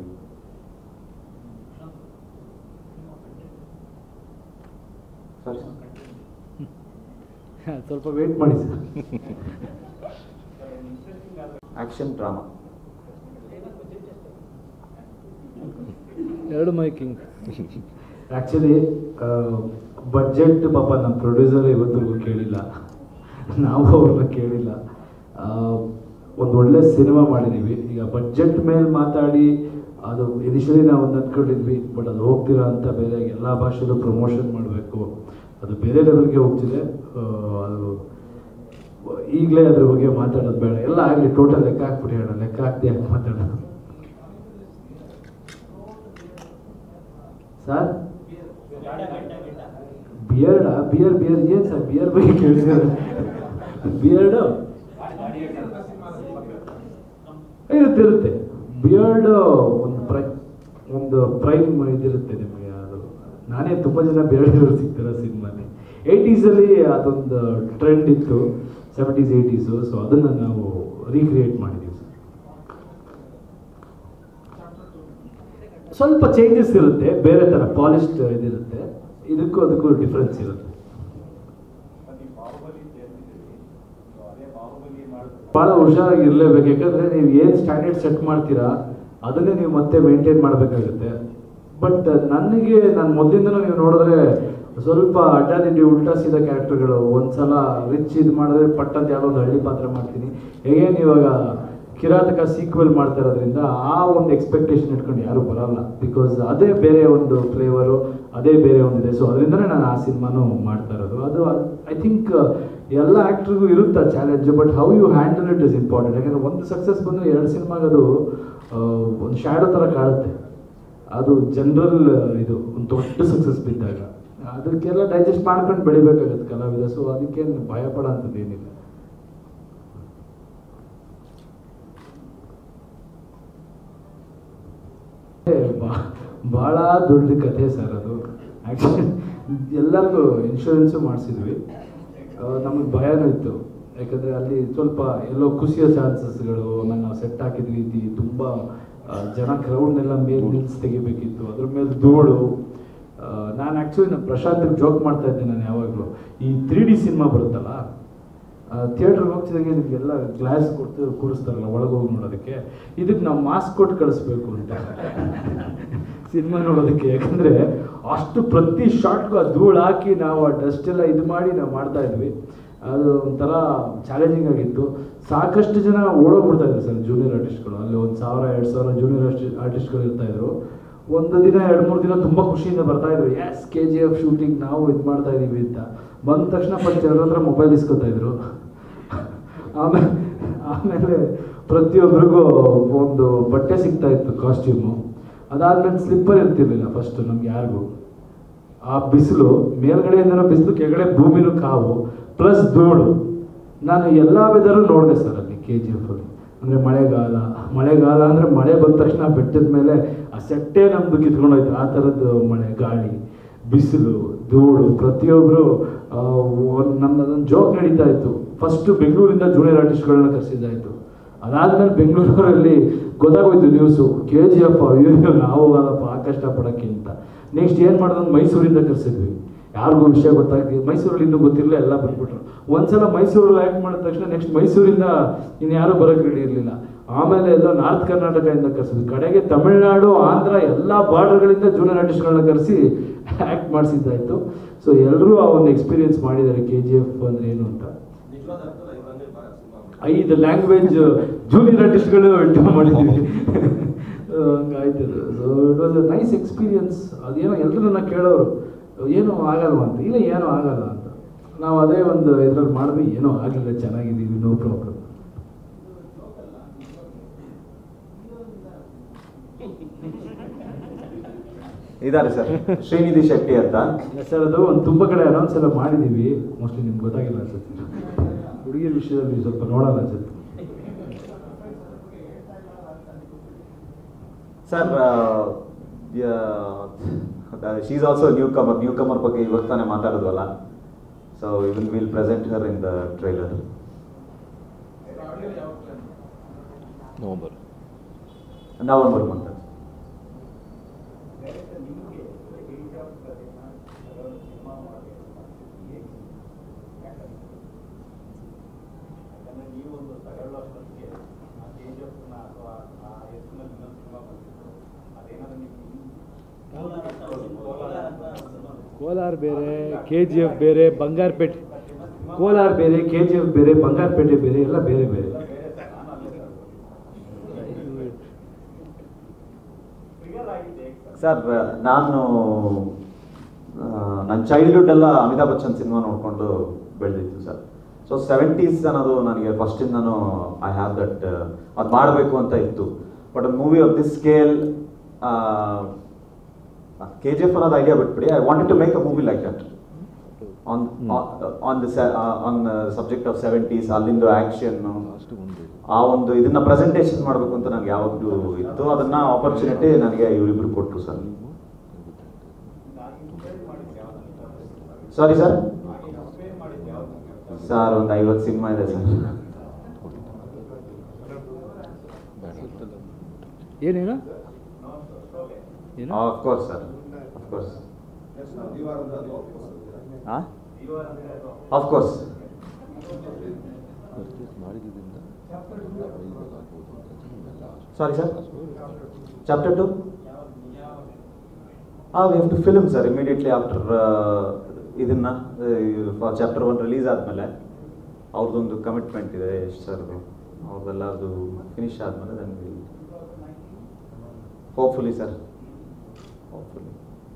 ಸರ್ ಸ್ವಲ್ಪ ವೇಟ್ ಮಾಡಿ ಸರ್ ಆಕ್ಷನ್ ಡ್ರಾಮಾ ಎರಡು ಮೈಕಿಂಗ್ ಆ್ಯಕ್ಚುಲಿ ಬಡ್ಜೆಟ್ ಪಾಪ ನಮ್ಮ ಪ್ರೊಡ್ಯೂಸರ್ ಇವತ್ತಿಗೂ ಕೇಳಿಲ್ಲ ನಾವು ಅವ್ರನ್ನ ಕೇಳಿಲ್ಲ ಒಂದು ಒಳ್ಳೆ ಸಿನಿಮಾ ಮಾಡಿದ್ದೀವಿ ಈಗ ಬಡ್ಜೆಟ್ ಮೇಲೆ ಮಾತಾಡಿ ಅದು ಇನಿಷಿಯಲಿ ನಾವು ಒಂದು ಅಂದ್ಕೊಂಡಿದ್ವಿ ಬಟ್ ಅದು ಹೋಗ್ತೀರಾ ಅಂತ ಬೇರೆ ಎಲ್ಲ ಭಾಷೆಯಲ್ಲೂ ಪ್ರಮೋಷನ್ ಮಾಡಬೇಕು ಅದು ಬೇರೆ ಲೆವೆಲ್ಗೆ ಹೋಗ್ತಿದೆ ಆ, ಅದು ಈಗಲೇ ಅದ್ರ ಬಗ್ಗೆ ಮಾತಾಡೋದು ಬೇಡ ಎಲ್ಲ ಆಗಲಿ ಟೋಟಲ್ ಲೆಕ್ಕ ಹಾಕ್ಬಿಡಿ ಹೇಳೋಣ ಲೆಕ್ಕ ಹಾಕ್ದೆ ಯಾಕೆ ಮಾತಾಡೋಣ ಸರ್ ಬಿಯರ್ಡ ಬಿಯರ್ ಬಿಯರ್ ಏನು ಸರ್ ಬಿಯರ್ ಬಗ್ಗೆ ಕೇಳ್ತಿದ್ದಾರೆ ಬಿಯರ್ಡು ಇರುತ್ತೆ ಇರುತ್ತೆ ಬಿಯರ್ಡ್ ಒಂದು ಪ್ರೈ ಒಂದು ಪ್ರೈಮ್ ಇದಿರುತ್ತೆ ನಿಮಗೆ ಅದು ನಾನೇ ತುಂಬ ಜನ ಬಿಯರ್ಡ್ ಇರೋರು ಸಿಗ್ತಾರೆ ಸಿನಿಮಾಲಿ ಏಯ್ಟೀಸಲ್ಲಿ ಅದೊಂದು ಟ್ರೆಂಡ್ ಇತ್ತು ಸೆವೆಂಟೀಸ್ ಏಯ್ಟೀಸು ಸೊ ಅದನ್ನು ನಾವು ರೀಕ್ರಿಯೇಟ್ ಮಾಡಿದ್ದೀವಿ ಸರ್ ಸ್ವಲ್ಪ ಚೇಂಜಸ್ ಇರುತ್ತೆ ಬೇರೆ ಥರ ಪಾಲಿಶ್ಡ್ ಇದಿರುತ್ತೆ ಇದಕ್ಕೂ ಅದಕ್ಕೂ ಡಿಫ್ರೆನ್ಸ್ ಇರುತ್ತೆ ಭಾಳ ಹುಷಾರಾಗಿ ಇರಲೇಬೇಕು ಯಾಕಂದರೆ ನೀವು ಏನು ಸ್ಟ್ಯಾಂಡರ್ಡ್ ಸೆಟ್ ಮಾಡ್ತೀರಾ ಅದನ್ನೇ ನೀವು ಮತ್ತೆ ಮೇಂಟೈನ್ ಮಾಡಬೇಕಾಗುತ್ತೆ ಬಟ್ ನನಗೆ ನಾನು ಮೊದಲಿಂದನೂ ನೀವು ನೋಡಿದ್ರೆ ಸ್ವಲ್ಪ ಅಡ್ಡಾದಿಡ್ಡಿ ಉಲ್ಟಾ ಸೀದಾ ಕ್ಯಾರೆಕ್ಟರ್ಗಳು ಒಂದ್ಸಲ ರಿಚ್ ಇದು ಮಾಡಿದ್ರೆ ಪಟ್ ಅಂತ ಯಾವುದೋ ಒಂದು ಹಳ್ಳಿ ಪಾತ್ರ ಮಾಡ್ತೀನಿ ಹೇಗೇನು ಇವಾಗ ಕಿರಾತಕ ಸೀಕ್ವೆಲ್ ಮಾಡ್ತಾ ಇರೋದ್ರಿಂದ ಆ ಒಂದು ಎಕ್ಸ್ಪೆಕ್ಟೇಷನ್ ಇಟ್ಕೊಂಡು ಯಾರೂ ಬರಲ್ಲ ಬಿಕಾಸ್ ಅದೇ ಬೇರೆ ಒಂದು ಫ್ಲೇವರು ಅದೇ ಬೇರೆ ಒಂದಿದೆ ಸೊ ಅದರಿಂದನೇ ನಾನು ಆ ಸಿನಿಮಾನು ಮಾಡ್ತಾ ಇರೋದು ಅದು ಐ ಥಿಂಕ್ ಎಲ್ಲ ಆ್ಯಕ್ಟ್ರಿಗೂ ಇರುತ್ತೆ challenge but how you handle it is important ಯಾಕಂದರೆ ಒಂದು ಸಕ್ಸಸ್ ಬಂದರೆ ಎರಡು ಸಿನಿಮಾಗೆ ಅದು ಆ, ಒಂದು ಶ್ಯಾಡೋ ಥರ ಕಾಣುತ್ತೆ ಅದು ಜನರಲ್ ಇದು ಒಂದು ದೊಡ್ಡ ಸಕ್ಸಸ್ ಬಿದ್ದಾಗ ಅದಕ್ಕೆಲ್ಲ ಡೈಜೆಸ್ಟ್ ಮಾಡ್ಕೊಂಡು ಬೆಳಿಬೇಕಾಗತ್ತೆ ಕಲಾವಿದ ಸೊ ಅದಕ್ಕೇನು ಭಯ ಪಡೋ ಅಂಥದ್ದು ಏನಿಲ್ಲ ಭಾಳ ದೊಡ್ಡ ಕಥೆ ಸರ್ ಅದು ಆ್ಯಕ್ಚುಲಿ ಎಲ್ಲರಿಗೂ ಇನ್ಶೂರೆನ್ಸು ಮಾಡಿಸಿದ್ವಿ ನಮಗೆ ಭಯನೂ ಇತ್ತು ಯಾಕಂದರೆ ಅಲ್ಲಿ ಸ್ವಲ್ಪ ಎಲ್ಲೋ ಖುಷಿಯೋ ಚಾನ್ಸಸ್ಗಳು ಆಮೇಲೆ ನಾವು ಸೆಟ್ ಹಾಕಿದ ರೀತಿ ತುಂಬ ಆ, ಜನ ಕ್ರೌಡ್ನೆಲ್ಲ ಮೇಲೆ ನಿಲ್ಸಿ ತೆಗಿಬೇಕಿತ್ತು ಅದ್ರ ಮೇಲೆ ಧೂಳು ನಾನು ಆ್ಯಕ್ಚುಲಿ ನಾನು ಪ್ರಶಾಂತ್ ಜೋಕ್ ಮಾಡ್ತಾ ಇದ್ದೆ ನಾನು ಯಾವಾಗಲೂ ಈ ತ್ರೀ ಡಿ ಸಿನಿಮಾ ಬರುತ್ತಲ್ಲ ಥಿಯೇಟ್ರಿಗೆ ಹೋಗ್ತಿದ್ದಾಗೆ ನಿಮಗೆಲ್ಲ ಗ್ಲಾಸ್ ಕೊಟ್ಟು ಕೂರಿಸ್ತಾರಲ್ಲ ಒಳಗೆ ಹೋಗಿ ನೋಡೋದಕ್ಕೆ ಇದಕ್ಕೆ ನಾವು ಮಾಸ್ಕ್ ಕೊಟ್ಟು ಕಳಿಸ್ಬೇಕು ಅಂತ ಸಿನಿಮಾ ನೋಡೋದಕ್ಕೆ ಯಾಕಂದರೆ ಅಷ್ಟು ಪ್ರತಿ ಶಾರ್ಟ್ಗೂ ಆ ಧೂಳು ಹಾಕಿ ನಾವು ಆ ಡಸ್ಟ್ ಎಲ್ಲ ಇದು ಮಾಡಿ ನಾವು ಮಾಡ್ತಾ ಇದ್ವಿ ಅದು ಒಂಥರ ಚಾಲೆಂಜಿಂಗ್ ಆಗಿತ್ತು ಸಾಕಷ್ಟು ಜನ ಓಡೋಗ್ಬಿಡ್ತಾ ಇದ್ರು ಸರ್ ಜೂನಿಯರ್ ಆರ್ಟಿಸ್ಟ್ಗಳು ಅಲ್ಲಿ ಒಂದು ಸಾವಿರ ಎರಡು ಸಾವಿರ ಜೂನಿಯರ್ ಆರ್ಟಿಸ್ಟ್ ಆರ್ಟಿಸ್ಟ್ಗಳು ಇರ್ತಾ ಇದ್ರು ಒಂದು ದಿನ ಎರಡು ಮೂರು ದಿನ ತುಂಬ ಖುಷಿಯಿಂದ ಬರ್ತಾ ಇದ್ರು ಎಸ್ ಕೆ ಜಿ ಎಫ್ ಶೂಟಿಂಗ್ ನಾವು ಇದು ಮಾಡ್ತಾ ಇದೀವಿ ಅಂತ ಬಂದ ತಕ್ಷಣ ಫಸ್ಟ್ ಎಲ್ಲರ ಹತ್ರ ಮೊಬೈಲ್ ಇಸ್ಕೊತಾ ಇದ್ರು ಆಮೇಲೆ ಆಮೇಲೆ ಪ್ರತಿಯೊಬ್ಬರಿಗೂ ಒಂದು ಬಟ್ಟೆ ಸಿಗ್ತಾ ಇತ್ತು ಕಾಸ್ಟ್ಯೂಮು ಅದಾದ್ಮೇಲೆ ಸ್ಲಿಪ್ಪರ್ ಇರ್ತಿರ್ಲಿಲ್ಲ ಫಸ್ಟ್ ನಮ್ಗೆ ಯಾರಿಗೂ ಆ ಬಿಸಿಲು ಮೇಲ್ಗಡೆಯಿಂದನೂ ಬಿಸಿಲು ಕೆಳಗಡೆ ಭೂಮಿನೂ ಕಾವು ಪ್ಲಸ್ ಧೂಳು ನಾನು ಎಲ್ಲ ವೆದರು ನೋಡಿದೆ ಸರ್ ಅಲ್ಲಿ ಕೆ ಜಿ ಎಫ್ ಅಲ್ಲಿ ಅಂದರೆ ಮಳೆಗಾಲ ಮಳೆಗಾಲ ಅಂದರೆ ಮಳೆ ಬಂದ ತಕ್ಷಣ ಬೆಟ್ಟದ ಮೇಲೆ ಆ ಸೆಟ್ಟೆ ನಮ್ಮದು ಕಿತ್ಕೊಂಡೋಯ್ತು ಆ ಥರದ್ದು ಮಳೆ ಗಾಳಿ ಬಿಸಿಲು ಧೂಳು ಪ್ರತಿಯೊಬ್ಬರು ಒಂದು ನಮ್ದು ಅದೊಂದು ಜೋಕ್ ನಡೀತಾ ಇತ್ತು ಫಸ್ಟು ಬೆಂಗಳೂರಿಂದ ಜೂನಿಯರ್ ಆರ್ಟಿಸ್ಟ್ಗಳನ್ನ ಕರೆಸಿದ್ದಾಯಿತು ಅದಾದ್ಮೇಲೆ ಬೆಂಗಳೂರಲ್ಲಿ ಗೊತ್ತಾಗೋಯ್ತು ನ್ಯೂಸು ಕೆ ಜಿ ಎಫ್ ಅಯ್ಯೋ ನಾವು ಹೋಗಲ್ಲಪ್ಪ ಆ ಕಷ್ಟಪಡೋಕ್ಕಿಂತ ನೆಕ್ಸ್ಟ್ ಏನು ಮಾಡೋದು ಮೈಸೂರಿಂದ ಕರೆಸಿದ್ವಿ ಯಾರಿಗೂ ವಿಷಯ ಗೊತ್ತಾಗ್ತಿದೆ ಮೈಸೂರಲ್ಲಿ ಇನ್ನೂ ಗೊತ್ತಿರಲಿಲ್ಲ ಎಲ್ಲ ಬಂದ್ಬಿಟ್ರು ಒಂದ್ಸಲ ಮೈಸೂರಲ್ಲಿ ಆ್ಯಕ್ಟ್ ಮಾಡಿದ ತಕ್ಷಣ ನೆಕ್ಸ್ಟ್ ಮೈಸೂರಿಂದ ಇನ್ಯಾರೂ ಬರೋಕ್ಕೆ ರೆಡಿ ಇರಲಿಲ್ಲ ಆಮೇಲೆ ಎಲ್ಲ ನಾರ್ತ್ ಕರ್ನಾಟಕದಿಂದ ಕರೆಸಿದ್ವಿ ಕಡೆಗೆ ತಮಿಳ್ನಾಡು ಆಂಧ್ರ ಎಲ್ಲ ಬಾರ್ಡರ್ಗಳಿಂದ ಜೂನಿಯರ್ ಆರ್ಟಿಸ್ಟ್ಗಳನ್ನ ಕರೆಸಿ ಆ್ಯಕ್ಟ್ ಮಾಡಿಸಿದ್ದಾಯಿತು ಸೊ ಎಲ್ಲರೂ ಆ ಒಂದು ಎಕ್ಸ್ಪೀರಿಯನ್ಸ್ ಮಾಡಿದ್ದಾರೆ ಕೆ ಜಿ ಎಫ್ ಅಂದರೆ ಏನು ಅಂತ ಐದು ಲ್ಯಾಂಗ್ವೇಜ್ ಜೂನಿಯರ್ ಆರ್ಟಿಸ್ಟ್ಗಳು ಎಂಟು ಮಾಡಿದ್ದೀವಿ ಹಂಗಾಯ್ತು so it was a nice experience ಅದೇನೋ ಎಲ್ಲರೂ ನನ್ನ ಕೇಳೋರು ಏನೂ ಆಗಲ್ವ ಅಂತ ಇಲ್ಲ ಏನೂ ಆಗಲ್ಲ ಅಂತ ನಾವು ಅದೇ ಒಂದು ಇದ್ರಲ್ಲಿ ಮಾಡಿದ್ವಿ ಏನೋ ಆಗಿಲ್ಲ ಚೆನ್ನಾಗಿದ್ದೀವಿ ನೋ ಪ್ರಾಬ್ಲಮ್ ಇದ್ದಾರೆ ಸರ್ ಶ್ರೀನಿಧಿ ಶೆಟ್ಟಿ ಅಂತ ಸರ್ ಅದು ಒಂದು ತುಂಬ ಕಡೆ ಅನೌನ್ಸ್ ಎಲ್ಲ ಮಾಡಿದ್ದೀವಿ ಮೋಸ್ಟ್ಲಿ ನಿಮ್ಗೆ ಗೊತ್ತಾಗಿಲ್ಲ ಅನ್ಸುತ್ತೆ ಹುಡುಗಿರ ವಿಷಯದಲ್ಲಿ ಸ್ವಲ್ಪ ನೋಡೋಣ ಅನ್ಸುತ್ತೆ sir she's also newcomer newcomer ಬಗ್ಗೆ ಇವಾಗ ತಾನೇ ಮಾತಾಡಿದ್ವಲ್ಲ so even will present her in the trailer November November month Kolar ಬೇರೆ ಕೆ ಜಿ ಎಫ್ ಬೇರೆ ಬಂಗಾರಪೇಟೆ ಕೋಲಾರ ಬೇರೆ ಕೆ ಜಿ ಎಫ್ ಬೇರೆ ಬಂಗಾರಪೇಟೆ ಬೇರೆ ಎಲ್ಲ ಬೇರೆ ಬೇರೆ ಸರ್ ನಾನು ನನ್ನ ಚೈಲ್ಡ್ಹುಡ್ ಎಲ್ಲ ಅಮಿತಾಬ್ ಬಚ್ಚನ್ ಸಿನಿಮಾ ನೋಡಿಕೊಂಡು ಬೆಳೆದಿತ್ತು ಸರ್ ಸೊ ಸೆವೆಂಟೀಸ್ ಅನ್ನೋದು ನನಗೆ ಫಸ್ಟಿಂದನೂ ಐ ಹ್ಯಾವ್ ದಟ್ ಅದು ಮಾಡಬೇಕು ಅಂತ ಇತ್ತು but movie of this scale K G F ಅನ್ನೋದು ಐಡಿಯಾ ಬಿಟ್ಬಿಡಿ I wanted to make a movie like that on on the on subject of seventies ಅಲ್ಲಿಂದು ಆ್ಯಕ್ಷನ್ ಆ ಒಂದು ಇದನ್ನ ಪ್ರೆಸೆಂಟೇಷನ್ ಮಾಡಬೇಕು ಅಂತ ನನಗೆ ಯಾವಾಗಲೂ ಇತ್ತು ಅದನ್ನ ಆಪರ್ಚುನಿಟಿ ನನಗೆ ಇವರಿಬ್ರು ಕೊಟ್ಟರು ಸರ್ ಸಾರಿ ಸರ್ ಸರ್ ಒಂದು ಐವತ್ತು ಸಿನಿಮಾ ಇದೆ ಸರ್ ಏನೇನು ಏನು of course sir of course of course sorry sir chapter two ಹಾಂ we have to film sir immediately after ಇದನ್ನ ಚಾಪ್ಟರ್ ಒನ್ ರಿಲೀಸ್ ಆದಮೇಲೆ ಅವ್ರದ್ದೊಂದು ಕಮಿಟ್ಮೆಂಟ್ ಇದೆ ಎಷ್ಟು ಸರ್ದು ಅವ್ರದ್ದೆಲ್ಲ ಅದು ಫಿನಿಶ್ ಆದಮೇಲೆ ನನಗೆ hopefully sir hopefully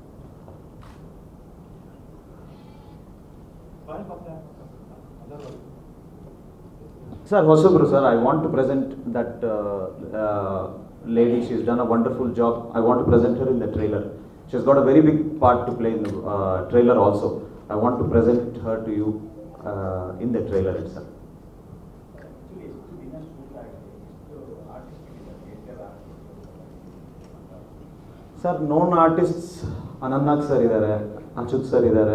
Sir, Hosubru, sir, I want to present that uh, uh, lady. She's done a wonderful job. I want to present her in the trailer. She's got a very big part to play in the uh, trailer also. I want to present her to you uh, in the trailer itself. Sir known artists Anant Nag sir ಇದ್ದಾರೆ Achyut sir ಇದ್ದಾರೆ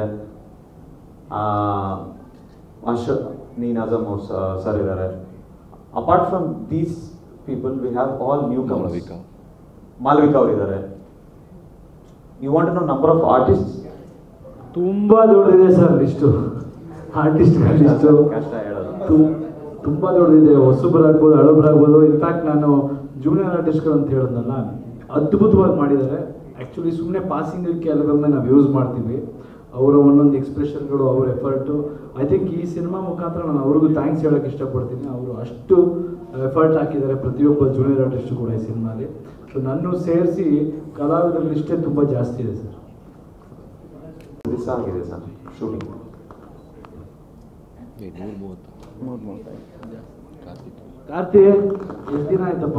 ಅಶೋಕ್ ನೀನ್ ಅಜಮ್ sir ಇದ್ದಾರೆ apart from these people we have all newcomers Malavika. Malvika ಅವರು ಇದ್ದಾರೆ you want know number of artist ತುಂಬ ದೊಡ್ಡದಿದೆ sir list artist list ಕಷ್ಟ ಹೇಳೋದು ತು- ತುಂಬಾ ದೊಡ್ಡದಿದೆ ಹೊಸಬರಾಗ್ಬೋದು ಹಳಬರಾಗ್ಬೋದು ಇನ್ಫ್ಯಾಕ್ಟ್ ನಾನು ಜೂನಿಯರ್ ಆರ್ಟಿಸ್ಟ್ಗಳು ಅಂತ ಹೇಳಿದ್ನಲ್ಲ ಅದ್ಭುತವಾಗಿ ಮಾಡಿದ್ದಾರೆ ಆ್ಯಕ್ಚುಲಿ ಸುಮ್ಮನೆ ಪಾಸಿಂಗ್ ಕೆಲವೊಮ್ಮೆ ನಾವು ಯೂಸ್ ಮಾಡ್ತೀವಿ ಅವರ ಒಂದೊಂದು ಎಕ್ಸ್ಪ್ರೆಷನ್ಗಳು ಅವ್ರ ಎಫರ್ಟು ಐ ಥಿಂಕ್ ಈ ಸಿನಿಮಾ ಮುಖಾಂತರ ನಾನು ಅವ್ರಿಗೂ ಥ್ಯಾಂಕ್ಸ್ ಹೇಳೋಕ್ಕೆ ಇಷ್ಟಪಡ್ತೀನಿ ಅವರು ಅಷ್ಟು ಎಫರ್ಟ್ ಹಾಕಿದ್ದಾರೆ ಪ್ರತಿಯೊಬ್ಬ ಜೂನಿಯರ್ ಆರ್ಟಿಸ್ಟು ಕೂಡ ಈ ಸಿನಿಮಾಲಿ ಸೊ ನನ್ನ ಸೇರಿಸಿ ಕಲಾವಿದರ ಲಿಸ್ಟೇ ತುಂಬ ಜಾಸ್ತಿ ಇದೆ ಸರ್ ದಿವಸ ಆಗಿದೆ ಸರ್ ಶೂಟಿಂಗ್ ನೂರ ಮೂವತ್ತು ಕಾರ್ತಿ ಎಷ್ಟು ದಿನ ಆಯ್ತಪ್ಪ